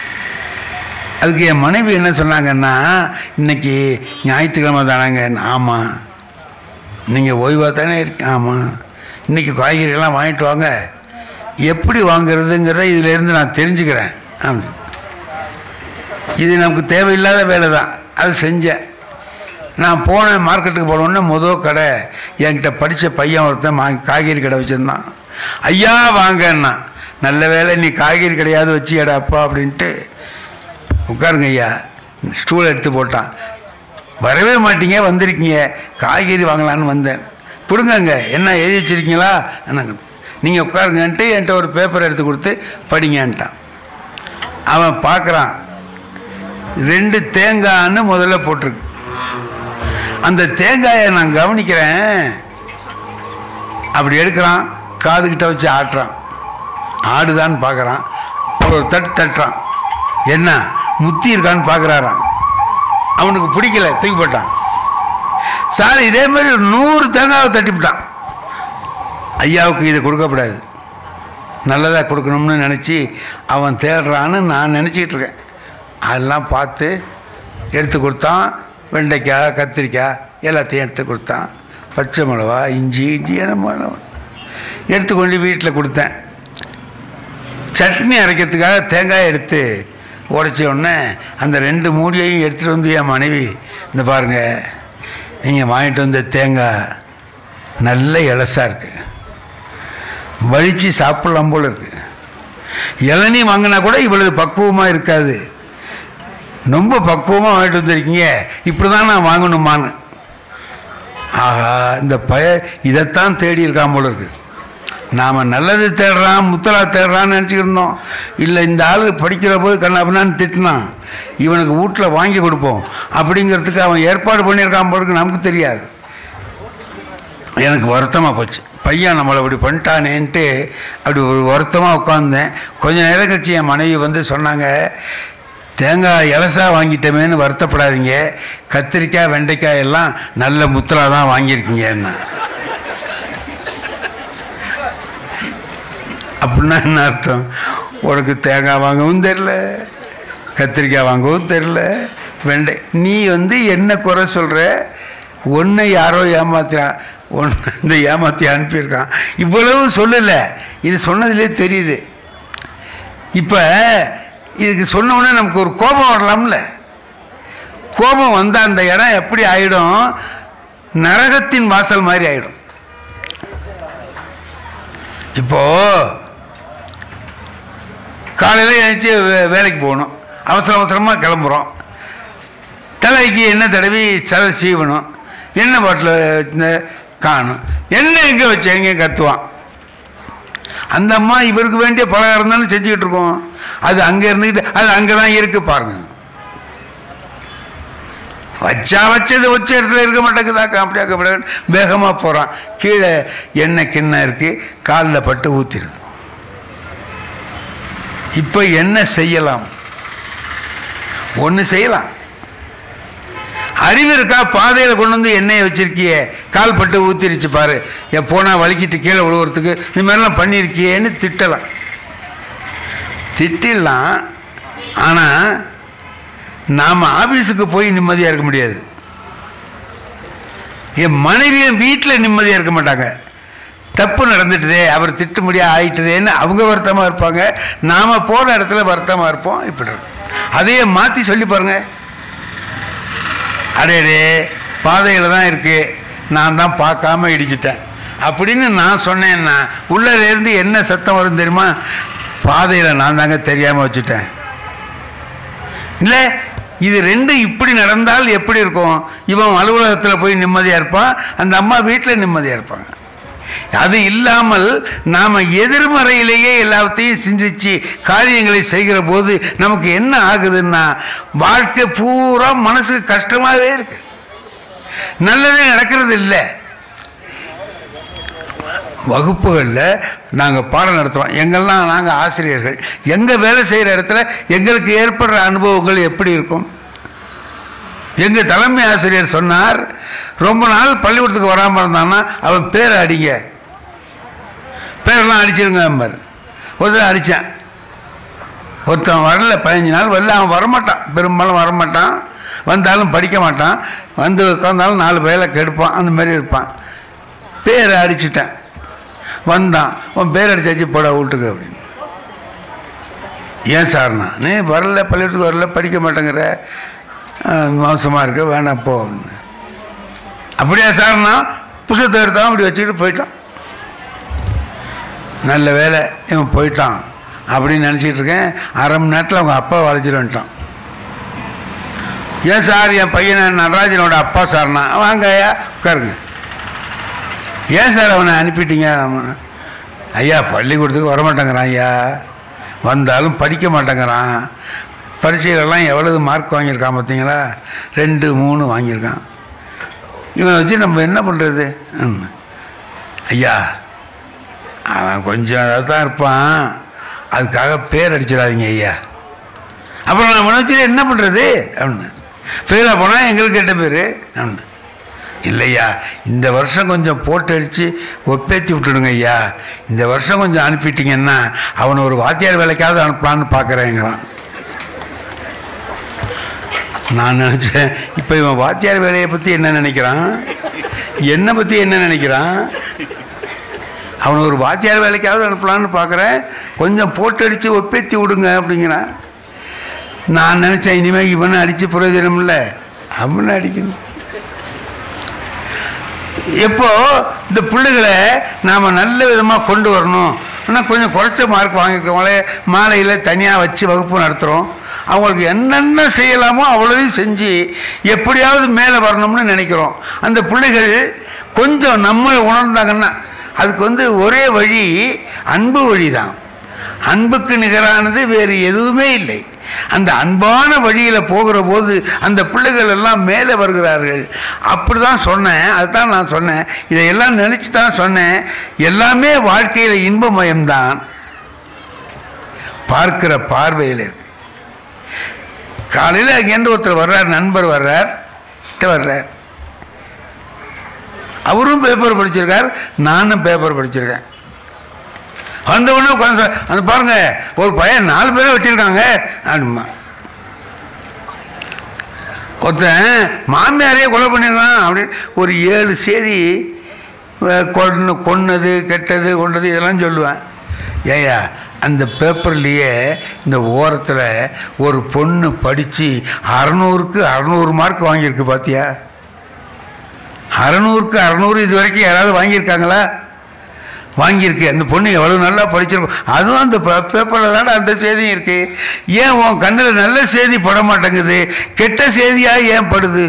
அதுக்கு என் மனைவி என்ன சொன்னாங்கன்னா இன்னைக்கு ஞாயிற்றுக்கிழமை தானாங்க ஆமாம் நீங்கள் ஓய்வாக தானே இருக்கு ஆமாம் இன்றைக்கி காய்கறியெல்லாம் வாங்கிட்டு வாங்க எப்படி வாங்குறதுங்கிறத இதிலேருந்து நான் தெரிஞ்சுக்கிறேன் அப்படி இது நமக்கு தேவையில்லாத வேலை தான் அது செஞ்சேன் நான் போனேன் மார்க்கெட்டுக்கு போனோடனே முதல் கடை என்கிட்ட படித்த பையன் ஒருத்தன் மா காய்கறி கடை வச்சுருந்தான் ஐயா வாங்கன்னா நல்ல வேலை நீ காய்கறி கடையாவது வச்சியடா அப்பா அப்படின்ட்டு உட்காருங்க ஐயா ஸ்டூல் எடுத்து போட்டான் வரவே மாட்டீங்க வந்திருக்கீங்க காய்கறி வாங்கலான்னு வந்தேன் கொடுங்கங்க என்ன எழுதி வச்சிருக்கீங்களா என்னங்க நீங்கள் உட்காருங்கன்ட்டு என்கிட்ட ஒரு பேப்பர் எடுத்து கொடுத்து படிங்கன்ட்டான் அவன் பார்க்குறான் ரெண்டு தேங்காய்னு முதல்ல போட்டிருக்கு அந்த தேங்காயை நான் கவனிக்கிறேன் அப்படி எடுக்கிறான் காதுகிட்ட வச்சு ஆட்டுறான் ஆடுதான்னு பார்க்குறான் ஒரு தட்டு தட்டுறான் என்ன முத்தி இருக்கான்னு பார்க்குறாராம் அவனுக்கு பிடிக்கல தூக்கி போட்டான் சார் இதே மாதிரி ஒரு நூறு தேங்காவை தட்டிவிட்டான் ஐயாவுக்கு இதை கொடுக்கக்கூடாது நல்லதாக கொடுக்கணும்னு நினச்சி அவன் தேடுறான்னு நான் நினச்சிக்கிட்டு இருக்கேன் அதெல்லாம் பார்த்து எடுத்து கொடுத்தான் வெண்டைக்காய் கத்திரிக்காய் எல்லாத்தையும் எடுத்து கொடுத்தான் பச்சை மிளகா இஞ்சி இஞ்சி என்ன எடுத்து கொண்டு வீட்டில் கொடுத்தேன் சட்னி அரைக்கிறதுக்காக தேங்காய் எடுத்து உடைச்ச உடனே அந்த ரெண்டு மூடியையும் எடுத்துகிட்டு வந்து என் மனைவி இந்த பாருங்க நீங்கள் வாங்கிட்டு வந்த தேங்காய் நல்ல இலசாக இருக்குது வலிச்சு சாப்பிடலாம் போல இருக்கு இளநீ வாங்கினா கூட இவ்வளவு பக்குவமாக இருக்காது ரொம்ப பக்குவமாக வாங்கிட்டு வந்திருக்கீங்க இப்படி தான் நான் வாங்கணுமான்னு ஆஹா இந்த பய இதைத்தான் தேடி இருக்கான் போல இருக்கு நாம் நல்லது தேடுறான் முத்தலா தேடுறான்னு நினச்சிக்கிட்டு இருந்தோம் இல்லை இந்த ஆள் படிக்கிற போது கண்ணாபின்னான்னு திட்டினான் இவனுக்கு வீட்டில் வாங்கி கொடுப்போம் அப்படிங்கிறதுக்கு அவன் ஏற்பாடு பண்ணியிருக்கான் போல இருக்கு நமக்கு தெரியாது எனக்கு வருத்தமாக போச்சு பையன் நம்மளை அப்படி பண்ணிட்டானேன்ட்டு அப்படி ஒரு வருத்தமாக உட்காந்தேன் கொஞ்ச நேரம் கழிச்சு என் மனைவி வந்து சொன்னாங்க தேங்காய் இலசா வாங்கிட்டோமேன்னு வருத்தப்படாதீங்க கத்திரிக்காய் வெண்டைக்காய் எல்லாம் நல்ல முத்தலா தான் வாங்கியிருக்கீங்கன்னா அப்படின்னா என்ன அர்த்தம் உனக்கு தேங்காய் வாங்கவும் தெரில கத்திரிக்காய் வாங்கவும் தெரில வெண்டை நீ வந்து என்ன குறை சொல்கிற ஒன்றை யாரோ ஏமாத்துறான் ஒன்று இந்த ஏமாற்றி அனுப்பியிருக்கான் இவ்வளவு சொல்லலை இது சொன்னதுலே தெரியுது இப்போ இதுக்கு சொன்ன உடனே நமக்கு ஒரு கோபம் வரலாம்ல கோபம் வந்தால் அந்த இடம் எப்படி ஆயிடும் நரகத்தின் வாசல் மாதிரி ஆயிடும் இப்போ காலையில் எழுந்துச்சி வே- வேலைக்கு போகணும் அவசர அவசரமாக கிளம்புறோம் தலைக்கு எண்ணெய் தடவி சதை சீவணும் எண்ணெய் பாட்டில் காணும் எண்ணெய் எங்கே வச்சு எங்கே கத்துவான் அந்த அம்மா இவருக்கு வேண்டிய பலகாரம் தானே செஞ்சுக்கிட்டு இருக்கோம் அது அங்கே இருந்துக்கிட்டு அது அங்கே தான் இருக்கு பாருங்க வச்சா வச்சது வச்ச இடத்துல இருக்க மாட்டேங்குதாக்கா அப்படியா அப்படியா வேகமாக போகிறான் கீழே எண்ணெய் கிண்ணம் இருக்கு காலில் பட்டு ஊற்றிடுது இப்போ என்ன செய்யலாம் ஒன்று செய்யலாம் அறிவு இருக்கா பாதையில் கொண்டு வந்து எண்ணெயை வச்சிருக்கியே கால் பட்டு ஊத்திருச்சு பாரு என் போனால் வலிக்கிட்டு கீழே விழுவுறதுக்கு இந்த மாதிரிலாம் பண்ணியிருக்கியேன்னு திட்டலாம் திட்டிடலாம் ஆனால் நாம் ஆபீஸுக்கு போய் நிம்மதியாக இருக்க முடியாது என் மனைவியும் வீட்டில் நிம்மதியாக இருக்க மாட்டாங்க தப்பு நடந்துட்டுதே அவர் திட்ட முடியா ஆயிட்டுதேன்னு அவங்க வருத்தமாக இருப்பாங்க நாம் போன இடத்துல வருத்தமாக இருப்போம் இப்படி இருக்கும். அதையே மாற்றி சொல்லி பாருங்க அடேடே பாதையில் தான் இருக்கு நான் தான் பார்க்காம இடிச்சிட்டேன் அப்படின்னு நான் சொன்னேன்னா உள்ளேருந்து என்ன சத்தம் வரும் தெரியுமா பாதையில் நான் தாங்க தெரியாமல் வச்சுட்டேன் இல்லை இது ரெண்டும் இப்படி நடந்தால் எப்படி இருக்கும் இவன் அலுவலகத்தில் போய் நிம்மதியாக இருப்பான் அந்த அம்மா வீட்டில் நிம்மதியாக இருப்பாங்க அது இல்லாமல் நாம் எதிர்மறையிலேயே எல்லாத்தையும் சிந்திச்சு காரியங்களை செய்கிற போது நமக்கு என்ன ஆகுதுன்னா வாழ்க்கை பூரா மனசுக்கு கஷ்டமாகவே இருக்கு நல்லதே நடக்கிறது இல்லை வகுப்புகளில் நாங்கள் பாடம் நடத்துகிறோம் எங்கெல்லாம் நாங்கள் ஆசிரியர்கள் எங்கள் வேலை செய்கிற இடத்துல எங்களுக்கு ஏற்படுற அனுபவங்கள் எப்படி இருக்கும் எங்கள் தலைமை ஆசிரியர் சொன்னார் ரொம்ப நாள் பள்ளிக்கூடத்துக்கு வராமல் இருந்தான்னா அவன் பேரை அடிங்க பேரெல்லாம் அடிச்சிருங்க நம்பர் ஒருத்தர் அடித்தேன் ஒருத்தன் வரல பதினஞ்சு நாள் வரல அவன் வரமாட்டான் பெரும்பாலும் வரமாட்டான் வந்தாலும் படிக்க மாட்டான் வந்து உட்காந்தாலும் நாலு வேலை கெடுப்பான் அந்த மாதிரி இருப்பான் பேரை அடிச்சிட்டேன் வந்தான் உன் பேர் அடிச்சாச்சு போட வீட்டுக்கு அப்படின்னு ஏன் சார்ண்ணா நீ வரல பள்ளிக்கூடத்துக்கு வரல படிக்க மாட்டேங்கிற மோசமாக இருக்க வேணாம் போ அப்படின்னு அப்படியா சார்ண்ணா புத்தகத்தை எடுத்தான் அப்படி வச்சுக்கிட்டு போயிட்டான் நல்ல வேலை இவன் போயிட்டான் அப்படின்னு நினச்சிட்டு இருக்கேன் அரை மணி நேரத்தில் அவங்க அப்பா வளைச்சிட்டு வந்துட்டான் ஏன் சார் என் பையனை நடராஜனோட அப்பா சார்ண்ணா வாங்க ஐயா உட்காருங்க ஏன் சார் அவனை அனுப்பிட்டீங்க அவனை? ஐயா பள்ளிக்கூடத்துக்கு வரமாட்டேங்கிறான் ஐயா வந்தாலும் படிக்க மாட்டேங்கிறான் பரீட்சையிலலாம் எவ்வளவு மார்க் வாங்கியிருக்கான் பார்த்தீங்களா ரெண்டு மூணு வாங்கியிருக்கான் இவனை வச்சு நம்ம என்ன பண்ணுறது ஐயா அவன் கொஞ்சம் அதாக தான் இருப்பான் அதுக்காக பேர் அடிச்சிடாதீங்க ஐயா அப்புறம் நான் அவனை வச்சு என்ன பண்ணுறது அப்படின்னு ஃபெயிலாக போனால் எங்களுக்கு கெட்ட பேர் அப்படின்னு இல்லையா இந்த வருஷம் கொஞ்சம் போட்டு அடித்து ஒப்பேத்தி விட்டுடுங்க ஐயா இந்த வருஷம் கொஞ்சம் அனுப்பிட்டீங்கன்னா அவனை ஒரு வாத்தியார் வேலைக்காவது அனுப்பலான்னு பார்க்குறேங்கிறான் நான் நினச்சேன் இப்போ இவன் வாத்தியார் வேலையை பற்றி என்ன நினைக்கிறான் என்னை பற்றி என்ன நினைக்கிறான் அவனை ஒரு வாத்தியார் வேலைக்காவது அனுப்பலான்னு பார்க்குறேன் கொஞ்சம் போட்டு அடித்து ஒப்பேத்தி விடுங்க அப்படிங்கிறான் நான் நினச்சேன் இனிமேல் இவனை அடித்து பிரயோஜனம் இல்லை அவனை அடிக்கணும் எப்போ இந்த பிள்ளைகளை நாம் நல்ல விதமாக கொண்டு வரணும் ஆனால் கொஞ்சம் குறைச்ச மார்க் வாங்கியிருக்கவங்களே மாலையில் தனியாக வச்சு வகுப்பு நடத்துகிறோம் அவங்களுக்கு என்னென்ன செய்யலாமோ அவ்வளோதையும் செஞ்சு எப்படியாவது மேலே வரணும்னு நினைக்கிறோம் அந்த பிள்ளைகள் கொஞ்சம் நம்மளை உணர்ந்தாங்கன்னா அதுக்கு வந்து ஒரே வழி அன்பு வழி தான் அன்புக்கு நிகரானது வேறு எதுவுமே இல்லை அந்த அன்பான வழியில் போகிற போது அந்த பிள்ளைகள் எல்லாம் மேலே வருகிறார்கள் அப்படி தான் சொன்னேன் அதுதான் நான் சொன்னேன் இதையெல்லாம் நினச்சி தான் சொன்னேன் எல்லாமே வாழ்க்கையில் இன்பமயம்தான் பார்க்கிற பார்வையில் இருக்கு காலையில் அங்கேருந்து ஒருத்தர் வர்றார் நண்பர் வர்றார் கிட்ட வர்றார் அவரும் பேப்பர் படிச்சிருக்கார் நானும் பேப்பர் படிச்சிருக்கேன் வந்த உடனே உட்காந்து சொ- அந்த பாருங்க ஒரு பையன் நாலு பேரை வெட்டியிருக்காங்க அப்படிமா ஒருத்தன் மாமியாரையே கொலை பண்ணிடுறான் அப்படின்னு ஒரு ஏழு செய்தி அஹ், கொன்னு கொன்னது கெட்டது கொண்டது இதெல்லாம் சொல்லுவேன் ஏயா அந்த பேப்பர்லேயே இந்த ஓரத்தில் ஒரு பொண்ணு படித்து அறநூறுக்கு அறநூறு மார்க் வாங்கியிருக்கு பார்த்தியா அறநூறுக்கு அறநூறு இது வரைக்கும் யாராவது வாங்கியிருக்காங்களா வாங்கியிருக்கு அந்த பொண்ணு எவ்வளோ நல்லா படிச்சிருக்கும் அதுவும் அந்த பேப்பரில் தானே அந்த செய்தியும் இருக்கு ஏன் உன் கண்ணில் நல்ல செய்தி பட மாட்டேங்குது கெட்ட செய்தியாக ஏன் படுது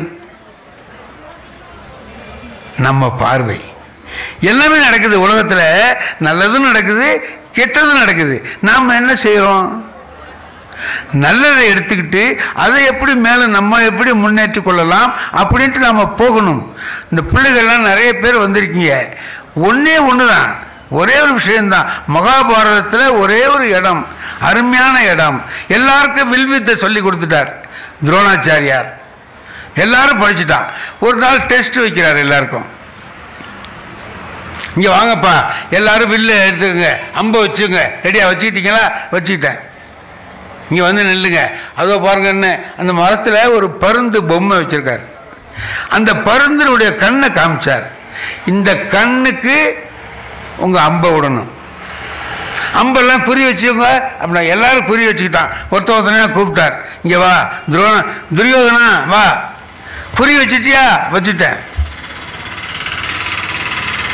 நம்ம பார்வை எல்லாமே நடக்குது உலகத்தில் நல்லதும் நடக்குது கெட்டதும் நடக்குது நாம் என்ன செய்கிறோம் நல்லதை எடுத்துக்கிட்டு அதை எப்படி மேலே நம்ம எப்படி முன்னேற்றி கொள்ளலாம் அப்படின்ட்டு நம்ம போகணும் இந்த பிள்ளைகள்லாம் நிறைய பேர் வந்திருக்கீங்க ஒன்றே ஒன்று தான் ஒரே ஒரு விஷயம்தான் மகாபாரதத்தில் ஒரே ஒரு இடம் அருமையான இடம் எல்லாருக்கும் வில்வித்தை சொல்லி கொடுத்துட்டார் துரோணாச்சாரியார் எல்லாரும் படிச்சுட்டான் ஒரு நாள் டெஸ்ட் வைக்கிறார் எல்லாருக்கும் இங்கே வாங்கப்பா எல்லாரும் வில்லு எடுத்துக்கங்க அம்பை வச்சுங்க ரெடியாக வச்சுக்கிட்டீங்களா வச்சுக்கிட்டேன் இங்கே வந்து நில்லுங்க அதோ பாருங்க என்ன அந்த மரத்தில் ஒரு பருந்து பொம்மை வச்சிருக்காரு அந்த பருந்தினுடைய கண்ணை காமிச்சார் இந்த கண்ணுக்கு உங்கள் அம்பை விடணும் அம்பெல்லாம் குறி வச்சுக்கோங்க அப்படின்னா எல்லாரும் குறி வச்சுக்கிட்டான் ஒருத்த ஒருத்தனையா கூப்பிட்டார் இங்கே வா துரோண துரியோதனா வா குறி வச்சுட்டியா வச்சுட்டேன்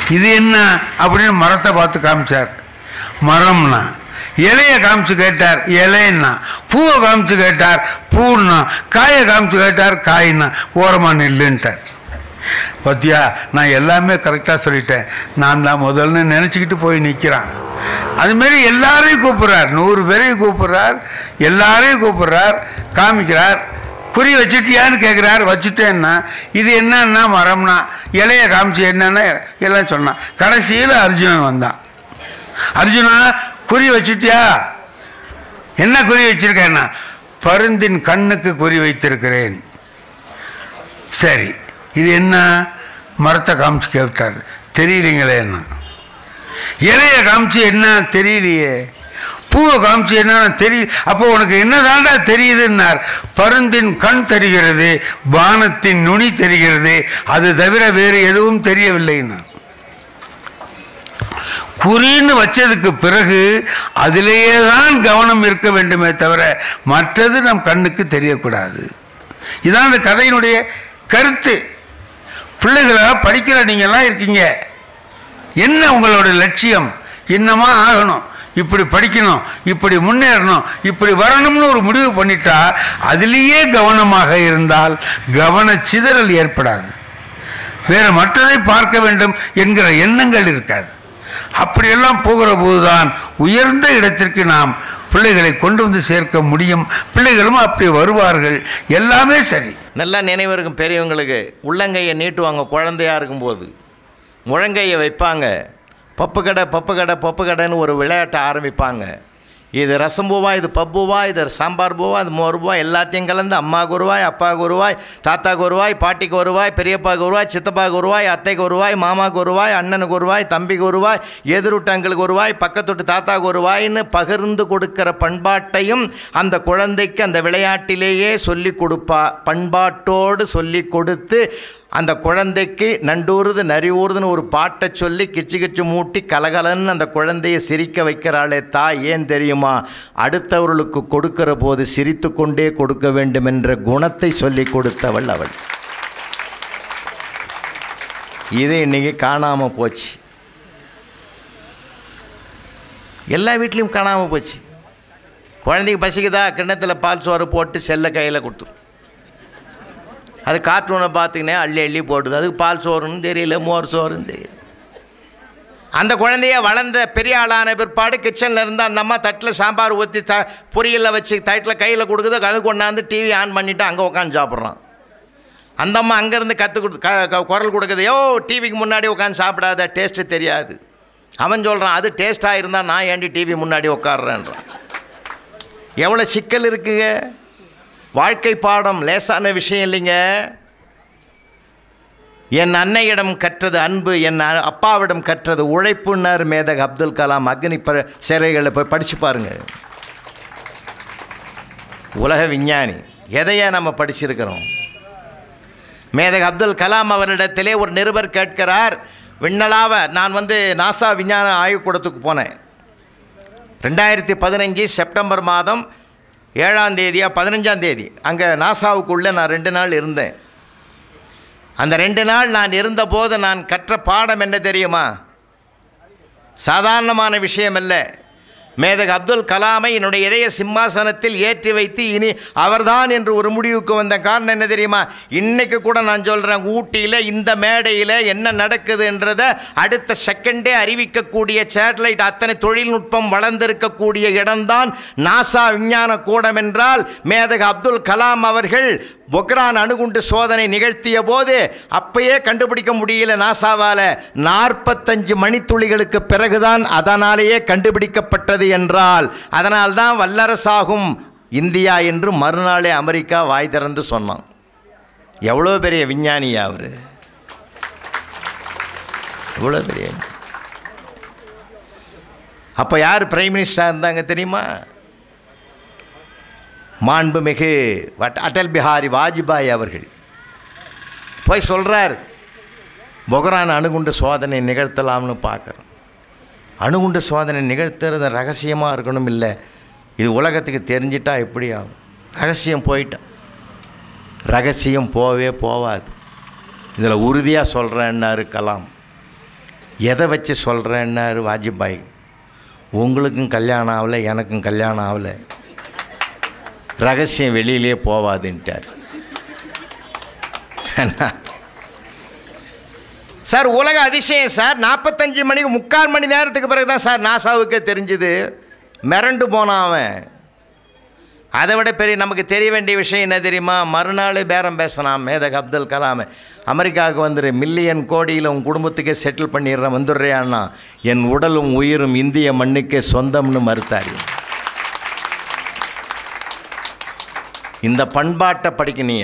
இது என்ன அப்படின்னு மரத்தை பார்த்து காமிச்சார் மரம்னா இலைய காமிச்சு கேட்டார் இலைன்னா பூவை காமிச்சு கேட்டார் பூன்னா காயை காமிச்சு கேட்டார் காயின்னா ஓரமா நெல்லுன்ட்டார் பத்தியா நான் எல்லாமே கரெக்டாக சொல்லிட்டேன் நான் தான் முதல்னு நினச்சிக்கிட்டு போய் நிற்கிறான் அதுமாரி எல்லாரையும் கூப்பிட்றார் நூறு பேரையும் கூப்பிட்றார் எல்லாரையும் கூப்பிட்றார் காமிக்கிறார் குறி வச்சுட்டியான்னு கேட்குறாரு வச்சுட்டேன்னா இது என்னன்னா மரம்னா இலைய காமிச்சு என்னன்னா எல்லாம் சொன்னான் கடைசியில் அர்ஜுனன் வந்தான் அர்ஜுனா குறி வச்சுட்டியா என்ன குறி வச்சிருக்கேன்னா பருந்தின் கண்ணுக்கு குறி வைத்திருக்கிறேன் சரி இது என்ன மரத்தை காமிச்சு கேட்டார் தெரியலீங்களே என்ன இலைய காமிச்சு என்ன தெரியலையே பூவை காமிச்சு என்ன தெரிய அப்போ உனக்கு என்ன தாண்டா தெரியுதுன்னார் பருந்தின் கண் தெரிகிறது பானத்தின் நுனி தெரிகிறது அது தவிர வேறு எதுவும் தெரியவில்லைன்னா குறின்னு வச்சதுக்கு பிறகு அதிலேயே தான் கவனம் இருக்க வேண்டுமே தவிர மற்றது நம் கண்ணுக்கு தெரியக்கூடாது இதான் இந்த கதையினுடைய கருத்து பிள்ளைகளை படிக்கிற நீங்கள்லாம் இருக்கீங்க என்ன உங்களோட லட்சியம் என்னமா ஆகணும் இப்படி படிக்கணும் இப்படி முன்னேறணும் இப்படி வரணும்னு ஒரு முடிவு பண்ணிட்டா அதிலேயே கவனமாக இருந்தால் கவன சிதறல் ஏற்படாது வேற மற்றதை பார்க்க வேண்டும் என்கிற எண்ணங்கள் இருக்காது அப்படியெல்லாம் போகிற போதுதான் உயர்ந்த இடத்திற்கு நாம் பிள்ளைகளை கொண்டு வந்து சேர்க்க முடியும் பிள்ளைகளும் அப்படி வருவார்கள் எல்லாமே சரி நல்லா நினைவு இருக்கும் பெரியவங்களுக்கு உள்ளங்கையை நீட்டுவாங்க குழந்தையா இருக்கும்போது முழங்கையை வைப்பாங்க பப்பு கடை பப்பு கடை பப்பு கடைன்னு ஒரு விளையாட்டை ஆரம்பிப்பாங்க இது ரசம் பூவா இது பப்புவா இது சாம்பார் பூவா இது மோர் பூவா எல்லாத்தையும் கலந்து அம்மாவுக்கு ஒருவாய் அப்பாவுக்கு ஒருவாய் தாத்தாக்கு ஒருவாய் பாட்டிக்கு ஒருவாய் பெரியப்பாவுக்கு ஒருவாய் சித்தப்பாவுக்கு ஒருவாய் அத்தைக்கு ஒருவாய் மாமாவுக்கு ஒருவாய் அண்ணனுக்கு ஒருவாய் தம்பிக்கு ஒருவாய் எதிர்விட்டங்களுக்கு ஒருவாய் பக்கத்துட்டு தாத்தாவுக்கு ஒருவாய்ன்னு பகிர்ந்து கொடுக்கிற பண்பாட்டையும் அந்த குழந்தைக்கு அந்த விளையாட்டிலேயே சொல்லி கொடுப்பா பண்பாட்டோடு சொல்லி கொடுத்து அந்த குழந்தைக்கு நண்டூறுது நரி ஊறுதுன்னு ஒரு பாட்டை சொல்லி கிச்சு கிச்சு மூட்டி கலகலன்னு அந்த குழந்தையை சிரிக்க வைக்கிறாளே தாய் ஏன் தெரியுமா அடுத்தவர்களுக்கு கொடுக்கிற போது சிரித்து கொண்டே கொடுக்க வேண்டும் என்ற குணத்தை சொல்லி கொடுத்தவள் அவள் இது இன்னைக்கு காணாமல் போச்சு எல்லா வீட்லேயும் காணாமல் போச்சு குழந்தைக்கு பசிக்குதா கிண்ணத்தில் பால் சோறு போட்டு செல்ல கையில் கொடுத்துரும் அது கார்ட்டூனை பார்த்துக்கினே அள்ளி அள்ளி போட்டுது அதுக்கு பால் சோறுன்னு தெரியல மோர் சோறுன்னு தெரியல அந்த குழந்தைய வளர்ந்த பெரிய ஆளான பிற்பாடு கிச்சனில் இருந்து அந்த அம்மா தட்டில் சாம்பார் ஊற்றி த பொரியலில் வச்சு தட்டில் கையில் கொடுக்குது அது கொண்டாந்து டிவி ஆன் பண்ணிவிட்டு அங்கே உட்காந்து சாப்பிட்றான் அந்த அம்மா அங்கேருந்து கற்றுக் கொடுத்து க க- குரல் கொடுக்குது யோ டிவிக்கு முன்னாடி உட்காந்து சாப்பிடாத டேஸ்ட்டு தெரியாது அவன் சொல்கிறான் அது டேஸ்ட்டாக இருந்தால் நான் ஏண்டி டிவி முன்னாடி உட்காடுறேன்றான் எவ்வளோ சிக்கல் இருக்குங்க வாழ்க்கை பாடம் லேசான விஷயம் இல்லைங்க என் அன்னையிடம் கற்றது அன்பு என் அ- அப்பாவிடம் கற்றது உழைப்புன்னார் மேதக அப்துல் கலாம் அக்னி ப சிறைகளில் போய் படிச்சு பாருங்க உலக விஞ்ஞானி எதையா நம்ம படிச்சிருக்கிறோம் மேதக அப்துல் கலாம் அவரிடத்திலே ஒரு நிருபர் கேட்கிறார் விண்ணலாவ நான் வந்து நாசா விஞ்ஞான ஆய்வுக்கூடத்துக்கு போனேன் ரெண்டாயிரத்தி பதினஞ்சு செப்டம்பர் மாதம் ஏழாம் தேதியா பதினஞ்சாம் தேதி அங்கே நாசாவுக்குள்ளே நான் ரெண்டு நாள் இருந்தேன் அந்த ரெண்டு நாள் நான் இருந்தபோது நான் கற்ற பாடம் என்ன தெரியுமா சாதாரணமான விஷயம் அல்ல மேதக அப்துல் கலாமை என்னுடைய இதய சிம்மாசனத்தில் ஏற்றி வைத்து இனி அவர்தான் என்று ஒரு முடிவுக்கு வந்த காரணம் என்ன தெரியுமா இன்னைக்கு கூட நான் சொல்கிறேன் ஊட்டியில் இந்த மேடையில் என்ன நடக்குதுன்றதை அடுத்த செகண்டே அறிவிக்கக்கூடிய சேட்டலைட் அத்தனை தொழில்நுட்பம் வளர்ந்திருக்கக்கூடிய இடம்தான் நாசா விஞ்ஞான கூடம் என்றால் மேதக அப்துல் கலாம் அவர்கள் பொக்ரான் அணுகுண்டு சோதனை நிகழ்த்திய போது அப்பயே கண்டுபிடிக்க முடியல நாசாவால் நாற்பத்தஞ்சு மணித்துளிகளுக்கு பிறகுதான் அதனாலேயே கண்டுபிடிக்கப்பட்டது என்றால் அதனால்தான் வல்லரசாகும் இந்தியா என்று மறுநாளே அமெரிக்கா வாய் திறந்து சொன்னான் எவ்வளோ பெரிய விஞ்ஞானியா அவர் எவ்வளோ பெரிய அப்போ யார் பிரைம் மினிஸ்டராக இருந்தாங்க தெரியுமா மாண்புமிகு வட்- அடல் பிஹாரி வாஜ்பாய் அவர்கள் போய் சொல்கிறார் பொகரான் அணுகுண்டு சோதனை நிகழ்த்தலாம்னு பார்க்குறோம் அணுகுண்டு சோதனை நிகழ்த்துறது ரகசியமாக இருக்கணும் இல்லை இது உலகத்துக்கு தெரிஞ்சிட்டா எப்படி ஆகும் ரகசியம் போயிட்டா ரகசியம் போவே போவாது இதில் உறுதியாக சொல்கிறேன்னாரு கலாம் எதை வச்சு சொல்கிறேன்னாரு வாஜ்பாய் உங்களுக்கும் கல்யாணம் ஆகலை எனக்கும் கல்யாணம் ஆகலை ரகசியம் வெளியிலே போவாதுன்ட்டார் சார் உலக அதிசயம் சார் நாற்பத்தஞ்சு மணிக்கு முக்கால் மணி நேரத்துக்கு பிறகு தான் சார் நாசாவுக்கே தெரிஞ்சுது மிரண்டு போனான் அவன் அதை விட பெரிய நமக்கு தெரிய வேண்டிய விஷயம் என்ன தெரியுமா மறுநாள் பேரம் பேசினான் மேதக் அப்துல் கலாம் அமெரிக்காவுக்கு வந்துரு மில்லியன் கோடியில் உன் குடும்பத்துக்கே செட்டில் பண்ணிடுறேன் வந்துடுறியான்னா என் உடலும் உயிரும் இந்திய மண்ணுக்கே சொந்தம்னு மறுத்தாரு இந்த பண்பாட்டை படிக்கணிய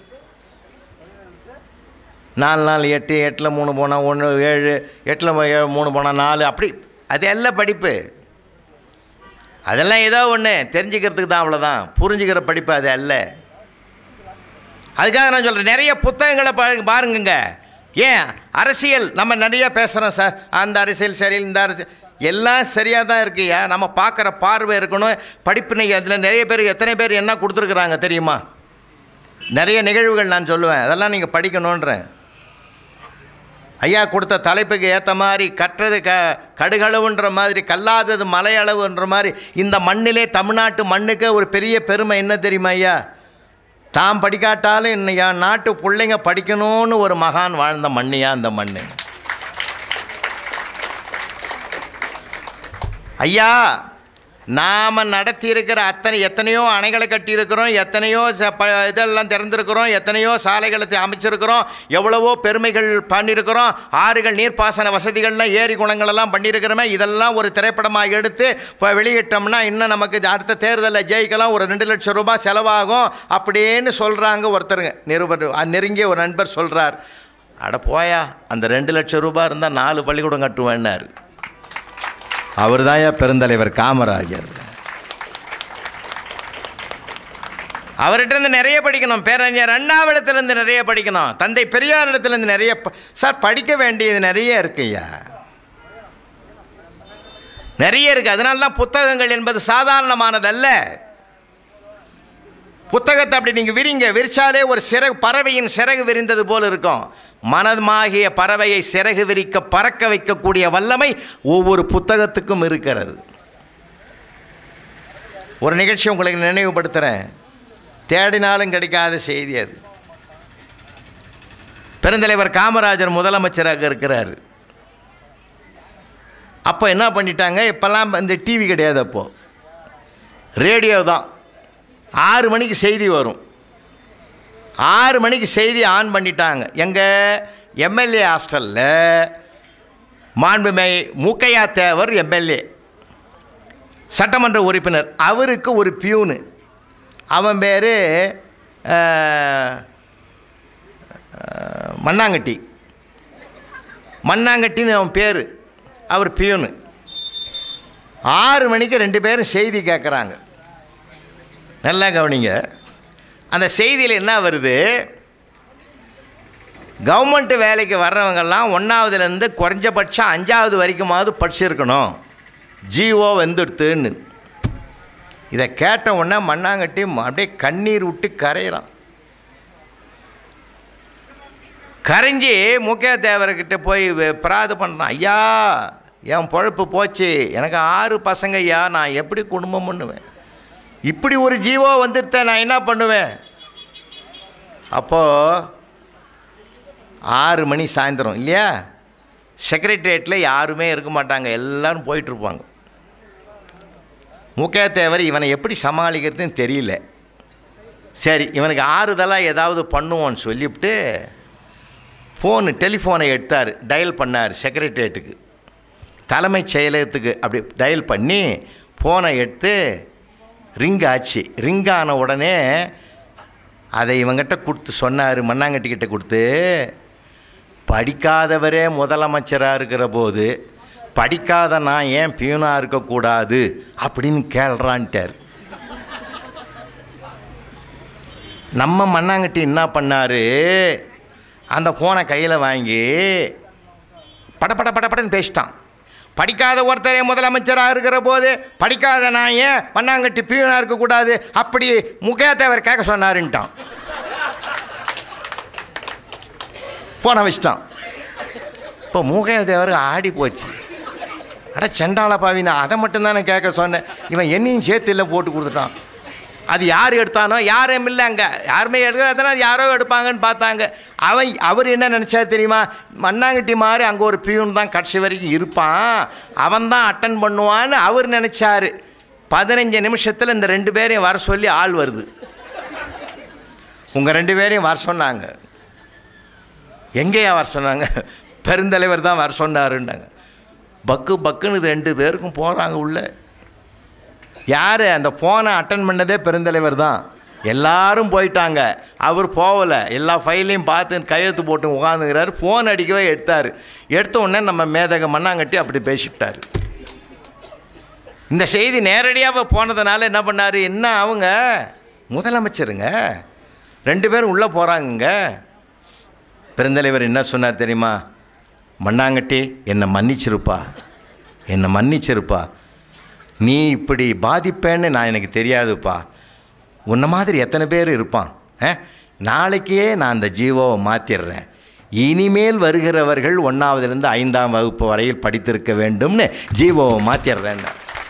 நாலு நாலு எட்டு எட்டில் மூணு போனால் ஒன்று ஏழு எட்டில் ஏழு மூணு போனால் நாலு அப்படி அது எல்லாம் படிப்பு அதெல்லாம் ஏதோ ஒன்று தெரிஞ்சுக்கிறதுக்கு தான் அவ்வளோதான் புரிஞ்சுக்கிற படிப்பு அது அல்ல அதுக்காக நான் சொல்கிறேன் நிறைய புத்தகங்களை பாருங்க பாருங்கங்க ஏன் அரசியல் நம்ம நிறைய பேசுகிறோம் சார் அந்த அரசியல் சரி இந்த அரசியல் எல்லாம் சரியாக தான் இருக்குயா நம்ம பார்க்குற பார்வை இருக்கணும் படிப்பினை அதில் நிறைய பேர் எத்தனை பேர் என்ன கொடுத்துருக்குறாங்க தெரியுமா நிறைய நிகழ்வுகள் நான் சொல்லுவேன் அதெல்லாம் நீங்கள் படிக்கணுன்றேன் ஐயா கொடுத்த தலைப்புக்கு ஏற்ற மாதிரி கற்றது க கடுகளவுன்ற மாதிரி கல்லாதது மலையளவுன்ற மாதிரி இந்த மண்ணிலே தமிழ்நாட்டு மண்ணுக்கு ஒரு பெரிய பெருமை என்ன தெரியுமா ஐயா தாம் படிக்காட்டாலும் இன்னும் என் நாட்டு பிள்ளைங்க படிக்கணும்னு ஒரு மகான் வாழ்ந்த மண்ணியா அந்த மண் ஐயா நாம் நடத்தி இருக்கிற அத்தனை எத்தனையோ அணைகளை கட்டியிருக்கிறோம் எத்தனையோ ச ப இதெல்லாம் திறந்திருக்கிறோம் எத்தனையோ சாலைகளை தி- அமைச்சிருக்கிறோம் எவ்வளவோ பெருமைகள் பண்ணியிருக்கிறோம் ஆறுகள் நீர்ப்பாசன வசதிகள்லாம் ஏரி குளங்களெல்லாம் பண்ணியிருக்கிறோமே இதெல்லாம் ஒரு திரைப்படமாக எடுத்து இப்போ வெளியிட்டோம்னா இன்னும் நமக்கு இது அடுத்த தேர்தலில் ஜெயிக்கலாம் ஒரு ரெண்டு லட்சம் ரூபாய் செலவாகும் அப்படின்னு சொல்கிறாங்க ஒருத்தருங்க நிருபர் அ, நெருங்கிய ஒரு நண்பர் சொல்கிறார் அட போயா அந்த ரெண்டு லட்சம் ரூபாய் இருந்தால் நாலு பள்ளிக்கூடம் கட்டுவேன்னாரு அவர் பெருந்தலைவர் காமராஜர் அவர்கிட்ட இருந்து நிறைய படிக்கணும் பேரறிஞர் அண்ணாவிடத்திலிருந்து நிறைய படிக்கணும் தந்தை பெரியார் இடத்துலேருந்து நிறைய ப- சார் படிக்க வேண்டியது நிறைய இருக்குய்யா நிறைய இருக்கு அதனால தான் புத்தகங்கள் என்பது சாதாரணமானதல்ல புத்தகத்தை அப்படி நீங்கள் விரிங்க விரிச்சாலே ஒரு சிறகு பறவையின் சிறகு விரிந்தது போல் இருக்கும் மனமாகிய பறவையை சிறகு விரிக்க பறக்க வைக்கக்கூடிய வல்லமை ஒவ்வொரு புத்தகத்துக்கும் இருக்கிறது ஒரு நிகழ்ச்சி உங்களுக்கு நினைவுபடுத்துகிறேன் தேடினாலும் கிடைக்காத செய்தி அது பெருந்தலைவர் காமராஜர் முதலமைச்சராக இருக்கிறார் அப்போ என்ன பண்ணிட்டாங்க இப்போல்லாம் இந்த டிவி கிடையாது அப்போது ரேடியோ தான் ஆறு மணிக்கு செய்தி வரும் ஆறு மணிக்கு செய்தி ஆன் பண்ணிட்டாங்க எங்கள் எம்எல்ஏ ஹாஸ்டலில் மாண்புமை மூக்கையா தேவர் எம்எல்ஏ சட்டமன்ற உறுப்பினர் அவருக்கு ஒரு பியூனு அவன் பேர் மண்ணாங்கட்டி மண்ணாங்கட்டின்னு அவன் பேர் அவர் பியூனு ஆறு மணிக்கு ரெண்டு பேரும் செய்தி கேட்குறாங்க நல்லா கவனிங்க அந்த செய்தியில் என்ன வருது கவர்மெண்ட் வேலைக்கு வர்றவங்கெல்லாம் ஒன்றாவதுலேருந்து குறைஞ்சபட்சம் அஞ்சாவது வரைக்குமாவது படிச்சிருக்கணும் ஜிஓ வந்துடுத்துன்னு இதை கேட்ட உடனே மண்ணாங்கட்டி அப்படியே கண்ணீர் விட்டு கரையிறான் கரைஞ்சி முக்கிய தேவர்கிட்ட போய் வே- பிராது பண்ணுறான் ஐயா என் பொழப்பு போச்சு எனக்கு ஆறு பசங்க ஐயா நான் எப்படி குடும்பம் பண்ணுவேன் இப்படி ஒரு ஜீவோ வந்துருத்த நான் என்ன பண்ணுவேன் அப்போது ஆறு மணி சாயந்தரம் இல்லையா செக்ரட்டரியேட்டில் யாருமே இருக்க மாட்டாங்க எல்லாரும் போயிட்டுருப்பாங்க முக்கிய தேவர் இவனை எப்படி சமாளிக்கிறதுன்னு தெரியல சரி இவனுக்கு ஆறுதலாக ஏதாவது பண்ணுவோன்னு சொல்லிவிட்டு ஃபோனு டெலிஃபோனை எடுத்தார் டயல் பண்ணார் செக்ரட்டரியேட்டுக்கு தலைமைச் செயலகத்துக்கு அப்படி டயல் பண்ணி ஃபோனை எடுத்து ரிங் ஆச்சு ரிங் ஆன உடனே அதை இவங்கிட்ட கொடுத்து சொன்னார் மண்ணாங்கட்டிக்கிட்ட கொடுத்து படிக்காதவரே முதலமைச்சராக இருக்கிற போது படிக்காத நான் ஏன் பியூனாக இருக்கக்கூடாது அப்படின்னு கேள்றான்ட்டார் நம்ம மண்ணாங்கட்டி என்ன பண்ணார் அந்த ஃபோனை கையில் வாங்கி பட பட பட படன்னு பேசிட்டான் படிக்காத ஒருத்தரே முதலமைச்சராக இருக்கிற போது படிக்காத நான் ஏன் மண்ணாங்கட்டி பியூனாக இருக்கக்கூடாது அப்படி முக்கியத்தேவர் கேட்க சொன்னாருன்ட்டான் ஃபோனை வச்சிட்டான் இப்போ மூகையதேவர் ஆடி போச்சு அட செண்டாள பாவி நான் அதை மட்டும்தானே கேட்க சொன்னேன் இவன் என்னையும் சேர்த்து இல்லை போட்டு கொடுத்துட்டான் அது யார் எடுத்தானோ யாரும் இல்லை அங்கே யாருமே எடுக்காதனா யாரோ எடுப்பாங்கன்னு பார்த்தாங்க அவன் அவர் என்ன நினச்சா தெரியுமா மண்ணாங்கட்டி மாதிரி அங்கே ஒரு பியூன் தான் கடைசி வரைக்கும் இருப்பான் அவன் தான் அட்டன் பண்ணுவான்னு அவர் நினச்சாரு பதினஞ்சு நிமிஷத்தில் இந்த ரெண்டு பேரையும் வர சொல்லி ஆள் வருது உங்கள் ரெண்டு பேரையும் வர சொன்னாங்க எங்கேயா வர சொன்னாங்க பெருந்தலைவர் தான் வர சொன்னாருன்னாங்க பக்கு பக்குன்னு இது ரெண்டு பேருக்கும் போகிறாங்க உள்ள யார் அந்த ஃபோனை அட்டன் பண்ணதே பெருந்தலைவர் தான் எல்லாரும் போயிட்டாங்க அவர் போகலை எல்லா ஃபைலையும் பார்த்து கையெழுத்து போட்டு உட்காந்துக்கிறாரு ஃபோன் அடிக்கவே எடுத்தார் எடுத்த உடனே நம்ம மேதக மண்ணாங்கட்டி அப்படி பேசிவிட்டார் இந்த செய்தி நேரடியாக போனதுனால என்ன பண்ணார் என்ன அவங்க முதலமைச்சருங்க ரெண்டு பேரும் உள்ளே போகிறாங்கங்க பெருந்தலைவர் என்ன சொன்னார் தெரியுமா மண்ணாங்கட்டி என்னை மன்னிச்சிருப்பா என்னை மன்னிச்சிருப்பா நீ இப்படி பாதிப்பேன்னு நான் எனக்கு தெரியாதுப்பா உன்ன மாதிரி எத்தனை பேர் இருப்பான் ஆ? நாளைக்கே நான் அந்த ஜீவோவை மாற்றிடுறேன் இனிமேல் வருகிறவர்கள் ஒன்றாவதுலேருந்து ஐந்தாம் வகுப்பு வரையில் படித்திருக்க வேண்டும்னு ஜீவோவை மாற்றிடுறேன்னு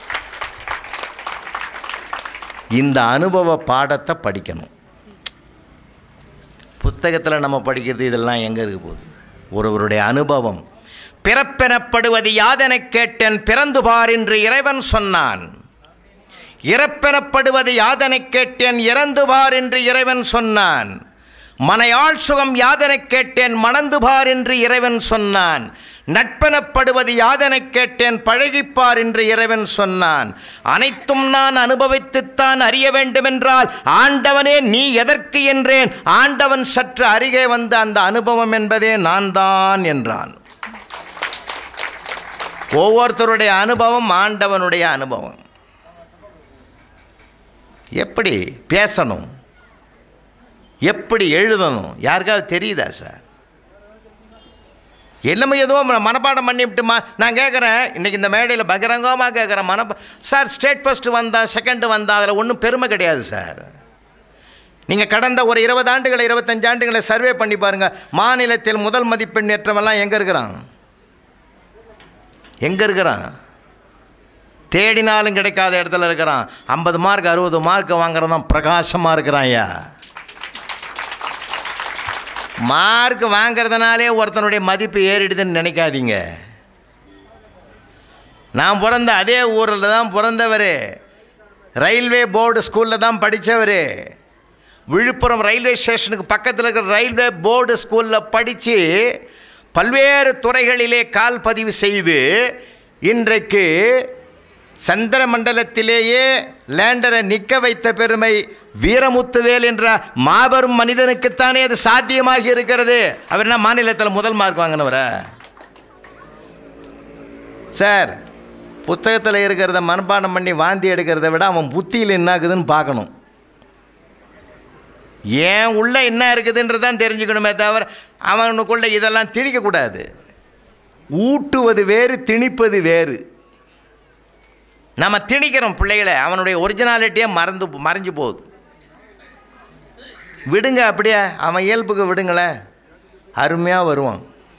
இந்த அனுபவ பாடத்தை படிக்கணும் புத்தகத்தில் நம்ம படிக்கிறது இதெல்லாம் எங்கே இருக்க போகுது ஒருவருடைய அனுபவம் பிறப்பெனப்படுவது யாதெனக் கேட்டேன் பிறந்து பார் என்று இறைவன் சொன்னான் இறப்பெனப்படுவது யாதெனக் கேட்டேன் இறந்து பார் என்று இறைவன் சொன்னான் மனையாள் சுகம் யாதெனக் கேட்டேன் மணந்து பார் என்று இறைவன் சொன்னான் நட்பெனப்படுவது யாதெனக் கேட்டேன் பழகிப்பார் என்று இறைவன் சொன்னான் அனைத்தும் நான் அனுபவித்துத்தான் அறிய வேண்டுமென்றால் ஆண்டவனே நீ எதற்கு என்றேன் ஆண்டவன் சற்று அருகே வந்த அந்த அனுபவம் என்பதே நான் தான் என்றான் ஒவ்வொருத்தருடைய அனுபவம் ஆண்டவனுடைய அனுபவம் எப்படி பேசணும் எப்படி எழுதணும் யாருக்காவது தெரியுதா சார் எல்லாமே ஏதோ மனப்பாடம் பண்ணிவிட்டுமா நான் கேட்குறேன் இன்றைக்கி இந்த மேடையில் பகிரங்கமாக கேட்குறேன் மனப்பா சார் ஸ்டேட் ஃபஸ்ட்டு வந்தான் செகண்டு வந்தான் அதில் ஒன்றும் பெருமை கிடையாது சார் நீங்கள் கடந்த ஒரு இருபது ஆண்டுகளை இருபத்தஞ்சு ஆண்டுகளை சர்வே பண்ணி பாருங்கள் மாநிலத்தில் முதல் மதிப்பெண் ஏற்றவெல்லாம் எங்கே இருக்கிறான் எங்கே இருக்கிறான் தேடினாலும் கிடைக்காத இடத்துல இருக்கிறான் ஐம்பது மார்க் அறுபது மார்க் வாங்குறதான் பிரகாசமாக இருக்கிறான் ஐயா மார்க் வாங்கிறதுனாலே ஒருத்தனுடைய மதிப்பு ஏறிடுதுன்னு நினைக்காதீங்க நான் பிறந்த அதே ஊரில் தான் பிறந்தவர் ரயில்வே போர்டு ஸ்கூலில் தான் படித்தவர் விழுப்புரம் ரயில்வே ஸ்டேஷனுக்கு பக்கத்தில் இருக்கிற ரயில்வே போர்டு ஸ்கூலில் படித்து பல்வேறு துறைகளிலே கால் பதிவு செய்து இன்றைக்கு சந்திர மண்டலத்திலேயே லேண்டரை நிற்க வைத்த பெருமை வீரமுத்துவேல் என்ற மாபெரும் மனிதனுக்குத்தானே அது சாத்தியமாகி இருக்கிறது அவர் என்ன மாநிலத்தில் முதல் மார்க் வாங்கினவரா சார் புத்தகத்தில் இருக்கிறத மனப்பாடம் பண்ணி வாந்தி எடுக்கிறத விட அவன் புத்தியில் என்ன ஆகுதுன்னு பார்க்கணும் ஏன் உள்ள என்ன இருக்குதுன்றதான் தெரிஞ்சுக்கணுமே தவிர அவனுக்குள்ள இதெல்லாம் திணிக்கக்கூடாது ஊட்டுவது வேறு திணிப்பது வேறு நம்ம திணிக்கிறோம் பிள்ளைகளை அவனுடைய ஒரிஜினாலிட்டியே மறந்து மறைஞ்சு போகுது விடுங்க அப்படியே அவன் இயல்புக்கு விடுங்களேன் அருமையாக வருவான்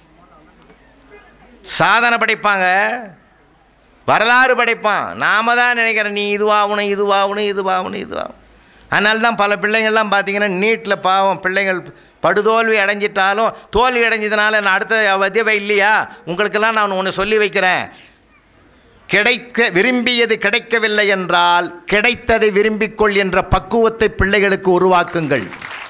சாதனை படைப்பாங்க வரலாறு படைப்பான் நாம தான் நினைக்கிறேன் நீ இதுவாகணும் இதுவாகணும் இதுவாகணும் இதுவாகணும் அதனால தான் பல பிள்ளைங்கள்லாம் பார்த்தீங்கன்னா நீட்டில் பாவம் பிள்ளைங்கள் படுதோல்வி அடைஞ்சிட்டாலும் தோல்வி அடைஞ்சதுனால நான் அடுத்த வதிவை இல்லையா உங்களுக்கெல்லாம் நான் ஒன்று சொல்லி வைக்கிறேன் கிடைக்க விரும்பியது கிடைக்கவில்லை என்றால் கிடைத்ததை விரும்பிக்கொள் என்ற பக்குவத்தை பிள்ளைகளுக்கு உருவாக்குங்கள்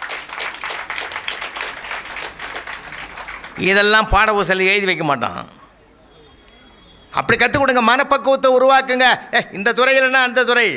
இதெல்லாம் பாடபுசல் எழுதி வைக்க மாட்டான் அப்படி கற்றுக் கொடுங்க மனப்பக்குவத்தை உருவாக்குங்க ஏ இந்த துறையில்னா அந்த துறை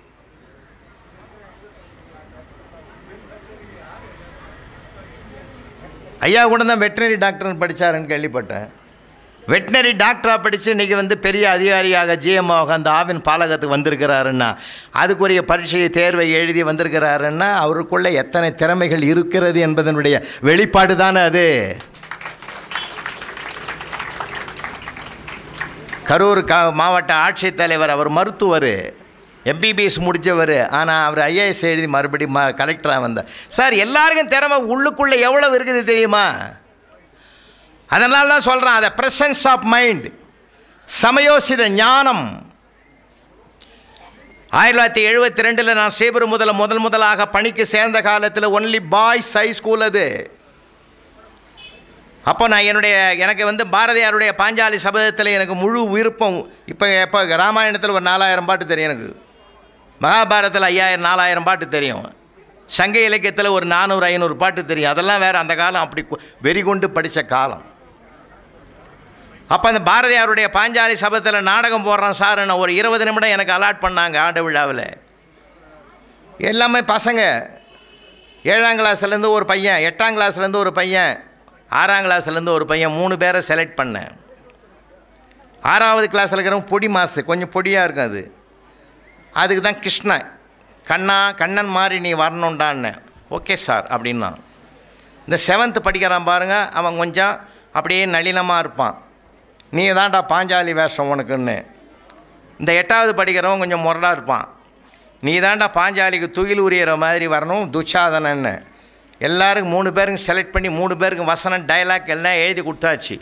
ஐயா கூட தான் வெட்டினரி டாக்டர்னு படித்தாருன்னு கேள்விப்பட்டேன் வெட்டினரி டாக்டராக படித்து இன்றைக்கி வந்து பெரிய அதிகாரியாக ஜிஎம்ஓக அந்த ஆவின் பாலகத்துக்கு வந்திருக்கிறாருன்னா அதுக்குரிய பரீட்சையை தேர்வை எழுதி வந்திருக்கிறாருன்னா அவருக்குள்ளே எத்தனை திறமைகள் இருக்கிறது என்பதனுடைய வெளிப்பாடு தானே அது கரூர் கா மாவட்ட ஆட்சித்தலைவர் அவர் மருத்துவர் எம்பிபிஎஸ் முடித்தவர் ஆனால் அவர் ஐஏஎஸ் எழுதி மறுபடியும் ம கலெக்டராக வந்தார் சார் எல்லாருக்கும் திறமை உள்ளுக்குள்ளே எவ்வளவு இருக்குது தெரியுமா அதனால தான் சொல்கிறேன் அதை ப்ரெசன்ஸ் ஆஃப் மைண்ட் சமயோசித ஞானம் ஆயிரத்தி தொள்ளாயிரத்தி எழுபத்தி ரெண்டில் நான் சேபர் முதல்ல முதல் முதலாக பணிக்கு சேர்ந்த காலத்தில் ஒன்லி பாய்ஸ் ஹை ஸ்கூல் அது அப்போ நான் என்னுடைய எனக்கு வந்து பாரதியாருடைய பாஞ்சாலி சபதத்தில் எனக்கு முழு விருப்பம் இப்போ எப்போ ராமாயணத்தில் ஒரு நாலாயிரம் பாட்டு தெரியும் எனக்கு மகாபாரதத்தில் ஐயாயிரம் நாலாயிரம் பாட்டு தெரியும் சங்க இலக்கியத்தில் ஒரு நானூறு ஐநூறு பாட்டு தெரியும் அதெல்லாம் வேறு அந்த காலம் அப்படி கு- வெறி கொண்டு படித்த காலம் அப்போ அந்த பாரதியாருடைய பாஞ்சாலி சபதத்தில் நாடகம் போடுறேன் சார் நான் ஒரு இருபது நிமிடம் எனக்கு அலாட் பண்ணாங்க ஆண்டு விழாவில் எல்லாமே பசங்க ஏழாம் கிளாஸ்லேருந்து ஒரு பையன் எட்டாம் கிளாஸ்லேருந்து ஒரு பையன் ஆறாம் கிளாஸ்லேருந்து ஒரு பையன் மூணு பேரை செலக்ட் பண்ணேன் ஆறாவது கிளாஸில் இருக்கிறவங்க பொடி மாசு கொஞ்சம் பொடியாக இருக்கும் அது அதுக்கு தான் கிருஷ்ணன் கண்ணா கண்ணன் மாதிரி நீ வரணுண்டான்னு ஓகே சார் அப்படின்னா இந்த செவன்த்து படிக்கிறான் பாருங்க அவன் கொஞ்சம் அப்படியே நளினமாக இருப்பான் நீ தான்டா பாஞ்சாலி வேஷம் உனக்குன்னு இந்த எட்டாவது படிக்கிறவன் கொஞ்சம் முரடாக இருப்பான் நீ தான்டா பாஞ்சாலிக்கு துகில் உரியற மாதிரி வரணும் துச்சாதனன்னு எல்லாருக்கும் மூணு பேருக்கு செலக்ட் பண்ணி மூணு பேருக்கு வசனம் டைலாக் எல்லாம் எழுதி கொடுத்தாச்சு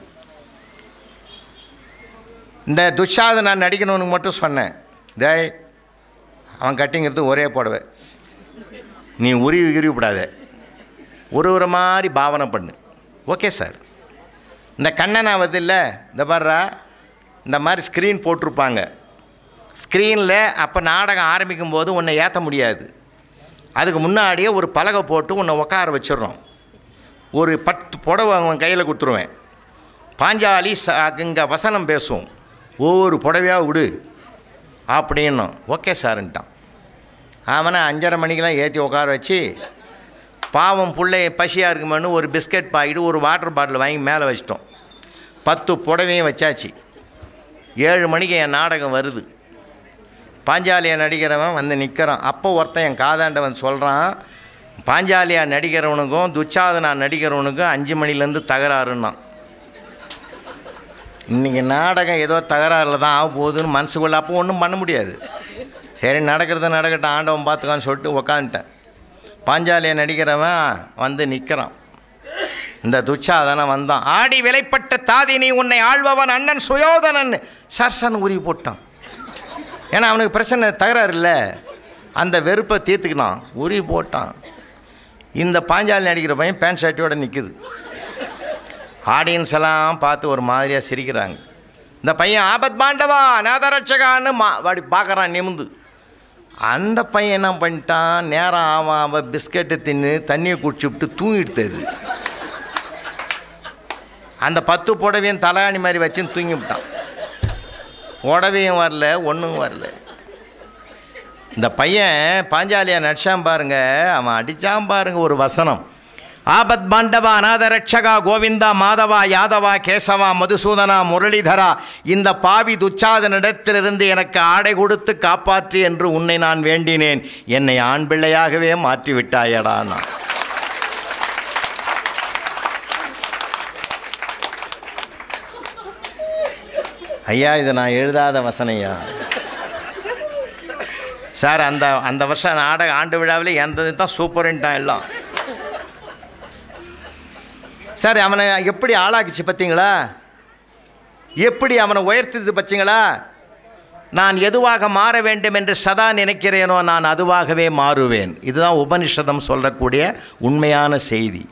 இந்த துச்சாதனன் நடிக்கணும்னு மட்டும் சொன்னேன் டேய் அவன் கட்டிங்கிறது ஒரே புடவை நீ உருவி உருவிப்படாத ஒரு ஒரு மாதிரி பாவனை பண்ணு ஓகே சார் இந்த கண்ணனை வந்து இல்லை இந்த பாருடா இந்த மாதிரி ஸ்க்ரீன் போட்டிருப்பாங்க ஸ்க்ரீனில் அப்போ நாடகம் ஆரம்பிக்கும் போது உன்னை ஏற்ற முடியாது அதுக்கு முன்னாடியே ஒரு பலகை போட்டு உன்னை உட்கார வச்சிடுறோம் ஒரு பத்து புடவை அவன் கையில் கொடுத்துருவேன் பாஞ்சாலி ச இங்கே வசனம் பேசும் ஒவ்வொரு புடவையாக விடு அப்படின்னும் ஓகே சார்ன்ட்டான் அவனை அஞ்சரை மணிக்கெலாம் ஏற்றி உட்கார வச்சு பாவம் பிள்ளை பசியாக இருக்குமேனு ஒரு பிஸ்கட் பாக்கெட்டு ஒரு வாட்டர் பாட்டில் வாங்கி மேலே வச்சிட்டோம் பத்து புடவையும் வச்சாச்சு ஏழு மணிக்கு என் நாடகம் வருது பாஞ்சாலியா நடிக்கிறவன் வந்து நிற்கிறான் அப்போ ஒருத்தன் என் காதாண்டவன் சொல்கிறான் பாஞ்சாலியா நடிக்கிறவனுக்கும் துச்சாதனா நடிக்கிறவனுக்கும் அஞ்சு மணிலேருந்து தகராறுன்னான் இன்றைக்கி நாடகம் ஏதோ தகராறில் தான் ஆக போகுதுன்னு மனசுக்குள்ள அப்போ ஒன்றும் பண்ண முடியாது சரி நடக்கிறது நடக்கட்டும் ஆண்டவன் பார்த்துக்கான்னு சொல்லிட்டு உக்காந்துட்டேன் பாஞ்சாலியை நடிக்கிறவன் வந்து நிற்கிறான் இந்த துச்சாதனன் வந்தான் ஆடி விலைப்பட்ட தாதினி உன்னை ஆள்பவன் அண்ணன் சுயோதனன் சர்சன் உருவி போட்டான் ஏன்னா அவனுக்கு பிரச்சனை தகராறு இல்லை அந்த வெறுப்பை தீர்த்துக்கினான் உருவி போட்டான் இந்த பாஞ்சாலி நடிக்கிற பையன் பேண்ட் ஷர்ட்டோட நிற்குது ஆடியன்ஸ் எல்லாம் பார்த்து ஒரு மாதிரியாக சிரிக்கிறாங்க இந்த பையன் ஆபத் பாண்டவா நாதரட்சகான்னு மா அப்படி பார்க்குறான் நிமிந்து அந்த பையன் என்ன பண்ணிட்டான் நேரம் அவன் அவன் பிஸ்கெட்டை தின்னு தண்ணியை குடிச்சுவிட்டு தூங்கிடுத்தது அந்த பத்து புடவையும் தலாணி மாதிரி வச்சுன்னு தூங்கி விட்டான் புடவையும் வரல ஒன்றும் வரல இந்த பையன் பாஞ்சாலியா நடிச்சான் பாருங்க அவன் அடிச்சான் பாருங்க ஒரு வசனம் ஆபத் பாண்டவா அநாத ரட்சகா கோவிந்தா மாதவா யாதவா கேசவா மதுசூதனா முரளிதரா இந்த பாவி துச்சாதனிடத்திலிருந்து எனக்கு ஆடை கொடுத்து காப்பாற்று என்று உன்னை நான் வேண்டினேன் என்னை ஆண் பிள்ளையாகவே மாற்றி விட்டாயடா நான் ஐயா இது நான் எழுதாத வசனையா சார் அந்த அந்த வருஷம் நாடக ஆண்டு விழாவில் எந்தது தான் சூப்பர்ன்ட்டான் எல்லாம் சார் அவனை எப்படி ஆளாக்குச்சு பார்த்தீங்களா எப்படி அவனை உயர்த்துது பார்த்தீங்களா நான் எதுவாக மாற வேண்டும் என்று சதா நினைக்கிறேனோ நான் அதுவாகவே மாறுவேன் இதுதான் உபனிஷதம் சொல்லக்கூடிய உண்மையான செய்தி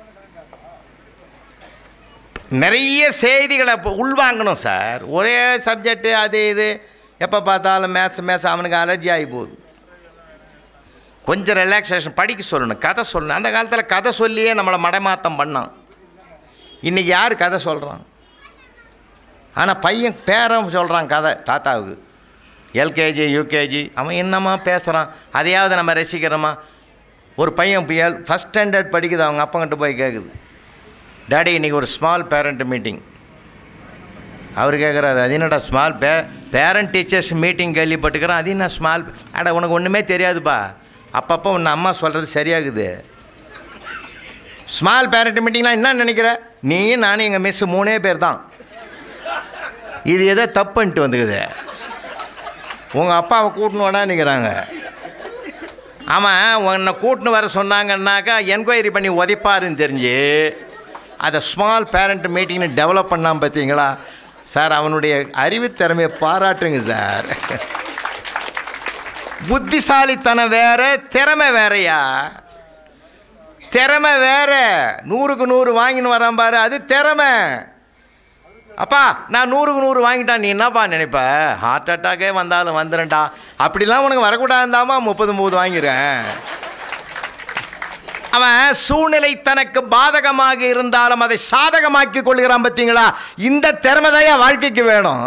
நிறைய செய்திகளை இப்போ உள்வாங்கணும் சார் ஒரே சப்ஜெக்ட்டு அது இது எப்போ பார்த்தாலும் மேத்ஸ் மேத்ஸ் அவனுக்கு அலர்ஜி ஆகி போகுது கொஞ்சம் ரிலாக்ஸேஷன் படிக்க சொல்லணும் கதை சொல்லணும் அந்த காலத்தில் கதை சொல்லியே நம்மளை மடமாத்தம் பண்ணான் இன்றைக்கி யார் கதை சொல்கிறான் ஆனால் பையன் பேரன் சொல்கிறான் கதை தாத்தாவுக்கு எல்கேஜி யூகேஜி அவன் என்னம்மா பேசுகிறான் அதையாவது நம்ம ரசிக்கிறோமா ஒரு பையன் இப்போ எல் ஃபஸ்ட் ஸ்டாண்டர்ட் படிக்குது அவங்க அப்பங்கிட்ட போய் கேட்குது டாடி இன்றைக்கி ஒரு ஸ்மால் பேரண்ட் மீட்டிங் அவர் கேட்குறாரு அது என்னடா ஸ்மால் பே பேரண்ட் டீச்சர்ஸ் மீட்டிங் கேள்விப்பட்டுக்கிறேன் அது என்ன ஸ்மால் அட உனக்கு ஒன்றுமே தெரியாதுப்பா அப்பப்போ உன்னை அம்மா சொல்கிறது சரியாகுது ஸ்மால் பேரண்ட் மீட்டிங்லாம் என்ன நினைக்கிற நீயும் நானும் எங்கள் மிஸ் மூணே பேர் தான் இது எதோ தப்புன்ட்டு வந்துக்குது உங்கள் அப்பாவை கூட்டின்னு வேணான்னுக்கிறாங்க ஆமாம் உன்னை கூட்டின்னு வர சொன்னாங்கன்னாக்கா என்கொயரி பண்ணி உதைப்பாருன்னு தெரிஞ்சு அதை ஸ்மால் பேரண்ட் மீட்டிங்னு டெவலப் பண்ணாம பார்த்தீங்களா சார் அவனுடைய அறிவுத்திறமையை பாராட்டுங்க சார் புத்திசாலித்தனம் வேற திறமை வேறயா திறமை வேற நூறுக்கு நூறு வாங்கின்னு வரான் பாரு அது திறமை அப்பா நான் நூறுக்கு நூறு வாங்கிட்டான் நீ என்னப்பா நினைப்ப ஹார்ட் அட்டாக்கே வந்தாலும் வந்துடும்டா அப்படிலாம் உனக்கு வரக்கூடாதாமா முப்பது முப்பது வாங்கிறேன் அவன் சூழ்நிலை தனக்கு பாதகமாக இருந்தாலும் அதை சாதகமாக்கி கொள்கிறான் பார்த்தீங்களா இந்த திறமைதையா வாழ்க்கைக்கு வேணும்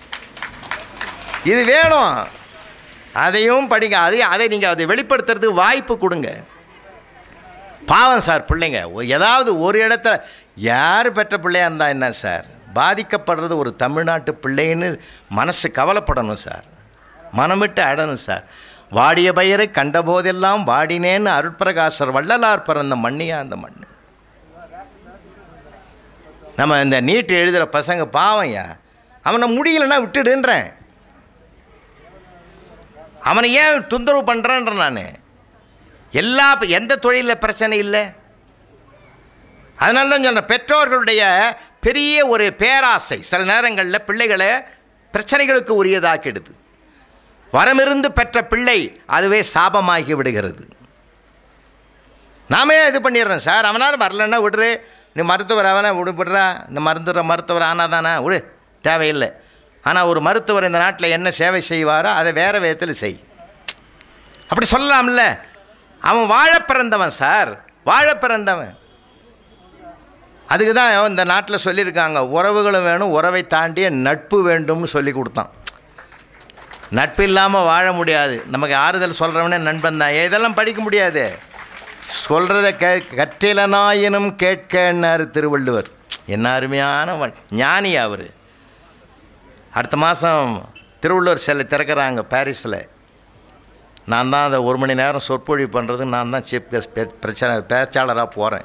இது வேணும் அதையும் படிங்க அதையும் அதை நீங்கள் அதை வெளிப்படுத்துறதுக்கு வாய்ப்பு கொடுங்க பாவம் சார் பிள்ளைங்க ஒ- ஏதாவது ஒரு இடத்துல யார் பெற்ற பிள்ளையா இருந்தா என்ன சார் பாதிக்கப்படுறது ஒரு தமிழ்நாட்டு பிள்ளைன்னு மனசு கவலைப்படணும் சார் மனமிட்டு அடணும் சார் வாடிய பயிரை கண்டபோதெல்லாம் வாடினேன்னு அருட்பிரகாசர் வள்ளலார் பிறந்த மண்ணியா அந்த மண் நம்ம இந்த நீட்டு எழுதுகிற பசங்க பாவம்யா அவனை முடியலன்னா விட்டுடுன்றேன் அவனை ஏன் தொந்தரவு பண்ணுறேன்ற நான் எல்லா எந்த தொழிலில் பிரச்சனை இல்லை அதனால தான் சொல்கிறேன் பெற்றோர்களுடைய பெரிய ஒரு பேராசை சில நேரங்களில் பிள்ளைகளை பிரச்சனைகளுக்கு உரியதாக்கிடுது வரமிருந்து பெற்ற பிள்ளை அதுவே சாபமாகி விடுகிறது நாமே இது பண்ணிடுறோம் சார் அவனால் வரலன்னா விடுறு நீ மருத்துவர் அவனை விடு விடுறா இந்த மருத்துவர் மருத்துவர் ஆனாதானே விடு தேவையில்லை ஆனால் ஒரு மருத்துவர் இந்த நாட்டில் என்ன சேவை செய்வாரோ அதை வேறு விதத்தில் செய் அப்படி சொல்லலாம்ல அவன் வாழ பிறந்தவன் சார் வாழ பிறந்தவன் அதுக்கு தான் இந்த நாட்டில் சொல்லியிருக்காங்க உறவுகளும் வேணும் உறவை தாண்டிய நட்பு வேண்டும்னு சொல்லி கொடுத்தான் நட்பு இல்லாமல் வாழ முடியாது நமக்கு ஆறுதல் சொல்கிறவனே நண்பன் தான் இதெல்லாம் படிக்க முடியாது சொல்கிறத கே கற்றிலனாயினும் கேட்கன்னாரு திருவள்ளுவர் என்ன அருமையான வ- ஞானி அவர் அடுத்த மாதம் திருவள்ளுவர் சிலை திறக்கிறாங்க பாரிஸில் நான் தான் அதை ஒரு மணி நேரம் சொற்பொழிவு பண்ணுறது நான் தான் சீஃப் கெஸ்ட் பே பிரச்சனை பேச்சாளராக போகிறேன்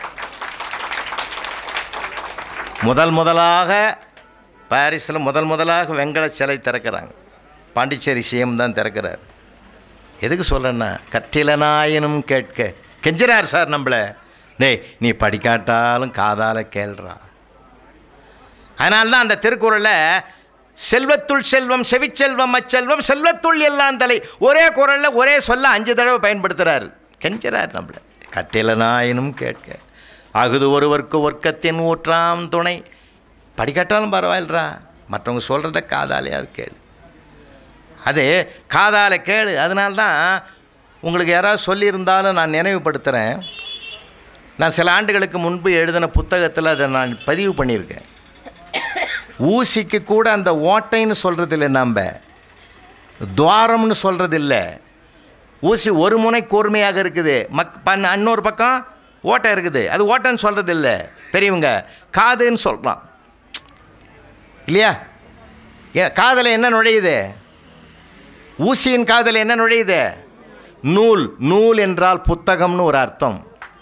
முதல் முதலாக பாரிஸில் முதல் முதலாக வெங்கல சிலை திறக்கிறாங்க பாண்டிச்சேரி சிஎம் தான் திறக்கிறார் எதுக்கு சொல்கிறேன்னா கற்றிலனாயினும் கேட்க கெஞ்சிறார் சார் நம்மளை டேய் நீ படிக்காட்டாலும் காதால கேள்றா அதனால தான் அந்த திருக்குறளில் செல்வத்துள் செல்வம் செவிச்செல்வம் அச்செல்வம் செல்வத்துள் எல்லாம் தலை ஒரே குரலில் ஒரே சொல்ல அஞ்சு தடவை பயன்படுத்துகிறார் கெஞ்சுறார் நம்மளை கட்டிலனாயினும் கேட்க அகுது ஒருவர்க்கு ஒர்க்கத்தின் ஊற்றாம் துணை படிக்காட்டாலும் பரவாயில்லடா மற்றவங்க சொல்கிறத காதாலையாவது கேளு அது காதால கேளு அதனால தான் உங்களுக்கு யாராவது சொல்லியிருந்தாலும் நான் நினைவுபடுத்துகிறேன் நான் சில ஆண்டுகளுக்கு முன்பு எழுதின புத்தகத்தில் அதை நான் பதிவு பண்ணியிருக்கேன் ஊசிக்கு கூட அந்த ஓட்டைன்னு சொல்கிறது இல்லை நம்ம துவாரம்னு சொல்கிறது இல்லை ஊசி ஒரு முனை கூர்மையாக இருக்குது மக் பன் இன்னொரு பக்கம் ஓட்டை இருக்குது அது ஓட்டைன்னு சொல்கிறது இல்லை பெரியவங்க காதுன்னு சொல்கிறான் இல்லையா ஏ காதில் என்ன நுழையுது ஊசியின் காதில் என்ன நுழையுது நூல் நூல் என்றால் புத்தகம்னு ஒரு அர்த்தம்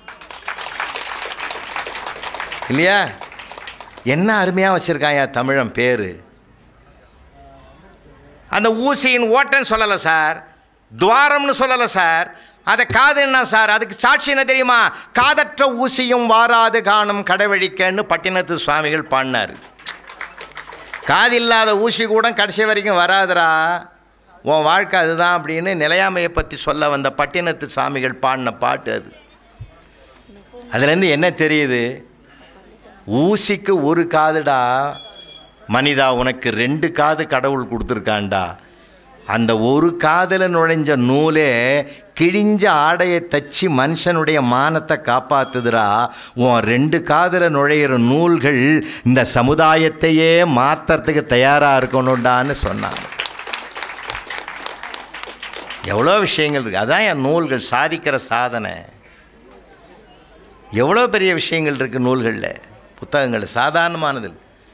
இல்லையா என்ன அருமையாக வச்சுருக்காயா தமிழன் பேர் அந்த ஊசியின் ஓட்டன்னு சொல்லலை சார் துவாரம்னு சொல்லலை சார் அதை காது என்ன சார் அதுக்கு சாட்சி என்ன தெரியுமா காதற்ற ஊசியும் வாராது காணும் கடவழிக்கன்னு பட்டினத்து சுவாமிகள் பாடினார் காதில்லாத ஊசி கூட கடைசி வரைக்கும் வராதுடா உன் வாழ்க்கை அதுதான் அப்படின்னு நிலையாமையை பற்றி சொல்ல வந்த பட்டினத்து சாமிகள் பாடின பாட்டு அது அதுலேருந்து என்ன தெரியுது ஊசிக்கு ஒரு காதுடா மனிதா உனக்கு ரெண்டு காது கடவுள் கொடுத்துருக்கான்டா அந்த ஒரு காதில் நுழைஞ்ச நூலே கிழிஞ்ச ஆடையை தச்சு மனுஷனுடைய மானத்தை காப்பாத்துதுடா உன் ரெண்டு காதில் நுழையிற நூல்கள் இந்த சமுதாயத்தையே மாற்றுறதுக்கு தயாராக இருக்கணும்டான்னு சொன்னாங்க எவ்வளோ விஷயங்கள் இருக்குது அதான் என் நூல்கள் சாதிக்கிற சாதனை எவ்வளோ பெரிய விஷயங்கள் இருக்குது நூல்களில் புத்தகங்கள் சாதாரணமானது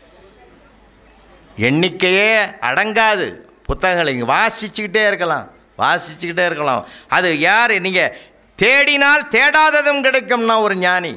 எண்ணிக்கையே அடங்காது புத்தகங்களை இங்கே வாசிச்சுக்கிட்டே இருக்கலாம் வாசிச்சுக்கிட்டே இருக்கலாம் அது யார் நீங்கள் தேடினால் தேடாததும் கிடைக்கும்னா ஒரு ஞானி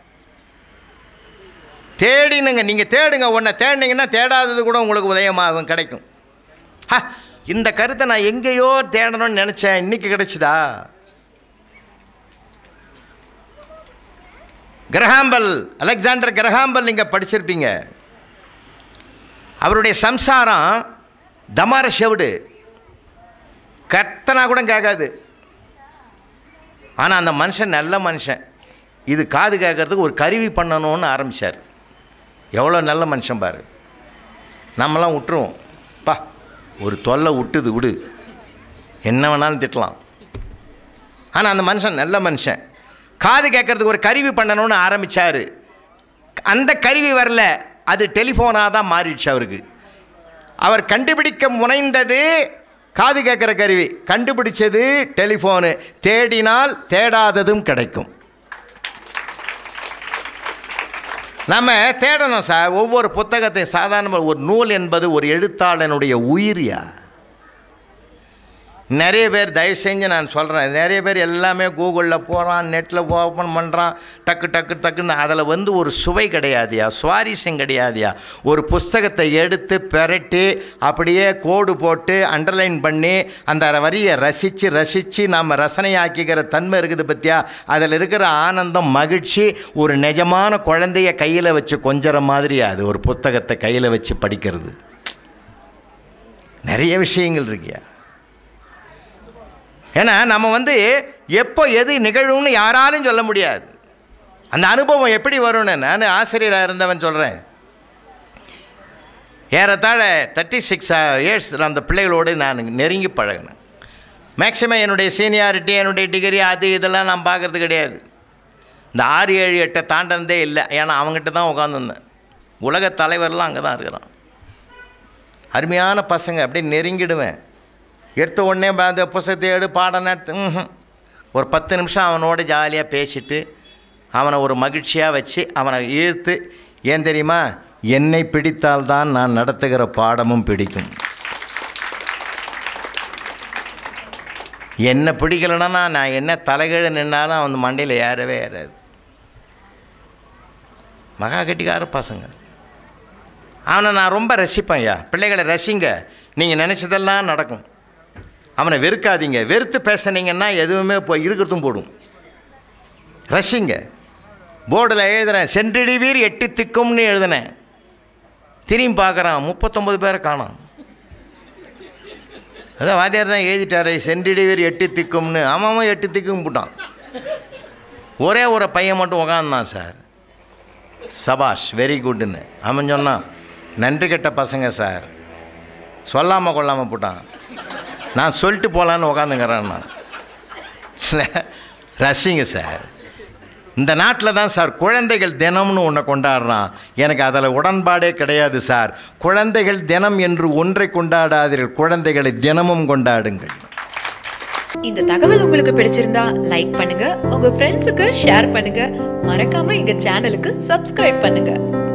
தேடினுங்க நீங்கள் தேடுங்க உன்னை தேடினீங்கன்னா தேடாதது கூட உங்களுக்கு உதயமாகும் கிடைக்கும் ஹ இந்த கருத்தை நான் எங்கேயோ தேடணும்னு நினச்சேன் இன்னைக்கு கிடைச்சிதா கிரஹாம்பல் அலெக்சாண்டர் கிரஹாம்பல் நீங்கள் படிச்சிருப்பீங்க அவருடைய சம்சாரம் தமார செவிடு கத்தனா கூட கேட்காது ஆனால் அந்த மனுஷன் நல்ல மனுஷன் இது காது கேட்கறதுக்கு ஒரு கருவி பண்ணணும்னு ஆரம்பித்தார் எவ்வளோ நல்ல மனுஷன் பாரு நம்மலாம் விட்டுருவோம் பா ஒரு தொல்லை விட்டுது விடு என்ன வேணாலும் திட்டலாம் ஆனால் அந்த மனுஷன் நல்ல மனுஷன் காது கேட்கறதுக்கு ஒரு கருவி பண்ணணும்னு ஆரம்பித்தார் அந்த கருவி வரல அது டெலிஃபோனாக தான் மாறிடுச்சு அவருக்கு அவர் கண்டுபிடிக்க முனைந்தது காது கேட்குற கருவி கண்டுபிடிச்சது டெலிஃபோனு தேடினால் தேடாததும் கிடைக்கும் நம்ம தேடணும் சார் ஒவ்வொரு புத்தகத்தையும் சாதாரண ஒரு நூல் என்பது ஒரு எழுத்தாளனுடைய உயிரியா நிறைய பேர் தயவு செஞ்சு நான் சொல்கிறேன் நிறைய பேர் எல்லாமே கூகுளில் போகிறான் நெட்டில் ஓப்பன் பண்ணுறான் டக்கு டக்கு டக்குன்னு அதில் வந்து ஒரு சுவை கிடையாதியா சுவாரஸ்யம் கிடையாதியா ஒரு புஸ்தகத்தை எடுத்து பெரட்டி அப்படியே கோடு போட்டு அண்டர்லைன் பண்ணி அந்த வரியை ரசித்து ரசித்து நாம் ரசனையாக்கிக்கிற தன்மை இருக்குது பற்றியா அதில் இருக்கிற ஆனந்தம் மகிழ்ச்சி ஒரு நிஜமான குழந்தைய கையில் வச்சு கொஞ்சற மாதிரி அது ஒரு புத்தகத்தை கையில் வச்சு படிக்கிறது நிறைய விஷயங்கள் இருக்கியா ஏன்னா நம்ம வந்து எப்போ எது நிகழும்னு யாராலும் சொல்ல முடியாது அந்த அனுபவம் எப்படி வரும்னு நான் ஆசிரியராக இருந்தவன் சொல்கிறேன் ஏறத்தாழ தேர்ட்டி சிக்ஸ் இயர்ஸ் அந்த பிள்ளைகளோடு நான் நெருங்கி பழகினேன் மேக்சிமம் என்னுடைய சீனியாரிட்டி என்னுடைய டிகிரி அது இதெல்லாம் நான் பார்க்குறது கிடையாது இந்த ஆறு ஏழு எட்டை தாண்டனதே இல்லை ஏன்னா அவங்ககிட்ட தான் உட்காந்துருந்தேன் உலக தலைவர்லாம் அங்கே தான் இருக்கிறான் அருமையான பசங்க அப்படியே நெருங்கிடுவேன் எடுத்த உடனே ப- அந்த புஸ்தகத்தை எடு பாடம் நடத்து ம்ஹும். ஒரு பத்து நிமிஷம் அவனோட ஜாலியாக பேசிட்டு அவனை ஒரு மகிழ்ச்சியாக வச்சு அவனை ஈர்த்து ஏன் தெரியுமா என்னை பிடித்தால்தான் நான் நடத்துகிற பாடமும் பிடிக்கும் என்ன பிடிக்கலன்னா நான் என்ன தலைகீழ நின்னாலும் அவன் மண்டையில் ஏறவே ஏறாது மகா கட்டிக்கார பசங்க அவனை நான் ரொம்ப ரசிப்பேன் ஐயா பிள்ளைகளை ரசிங்க நீங்கள் நினச்சதெல்லாம் நடக்கும் அவனை வெறுக்காதீங்க வெறுத்து பேசுனீங்கன்னா எதுவுமே இப்போ இருக்கிறதும் போடும் ரசிங்க போர்டில் எழுதுறேன் சென்றிடுவீர் எட்டு திக்கும்னு எழுதினேன் திரும்பி பார்க்குறான் முப்பத்தொம்பது பேரை காணோம் அதான் வாத்தியார் தான் எழுதிட்டாரு சென்றிடுவீர் எட்டு திக்கும்னு அவன் எட்டு திக்கும் போட்டான் ஒரே ஒரு பையன் மட்டும் உக்காந்தான் சார் சபாஷ் வெரி குட்னு அவன் சொன்னான் நன்றி கெட்ட பசங்க சார் சொல்லாமல் கொள்ளாமல் போட்டான் நான் சொல்லிட்டு போகலான்னு உக்காந்துங்கிறேன் நான் இல்லை ரசிங்க சார் இந்த நாட்டில் தான் சார் குழந்தைகள் தினம்னு ஒன்றை கொண்டாடுறான் எனக்கு அதில் உடன்பாடே கிடையாது சார் குழந்தைகள் தினம் என்று ஒன்றை கொண்டாடாதீர்கள் குழந்தைகளை தினமும் கொண்டாடுங்கள் இந்த தகவல் உங்களுக்கு பிடிச்சிருந்தா லைக் பண்ணுங்க உங்க ஃப்ரெண்ட்ஸுக்கு ஷேர் பண்ணுங்க மறக்காம எங்க சேனலுக்கு சப்ஸ்கிரைப் பண்ணுங்க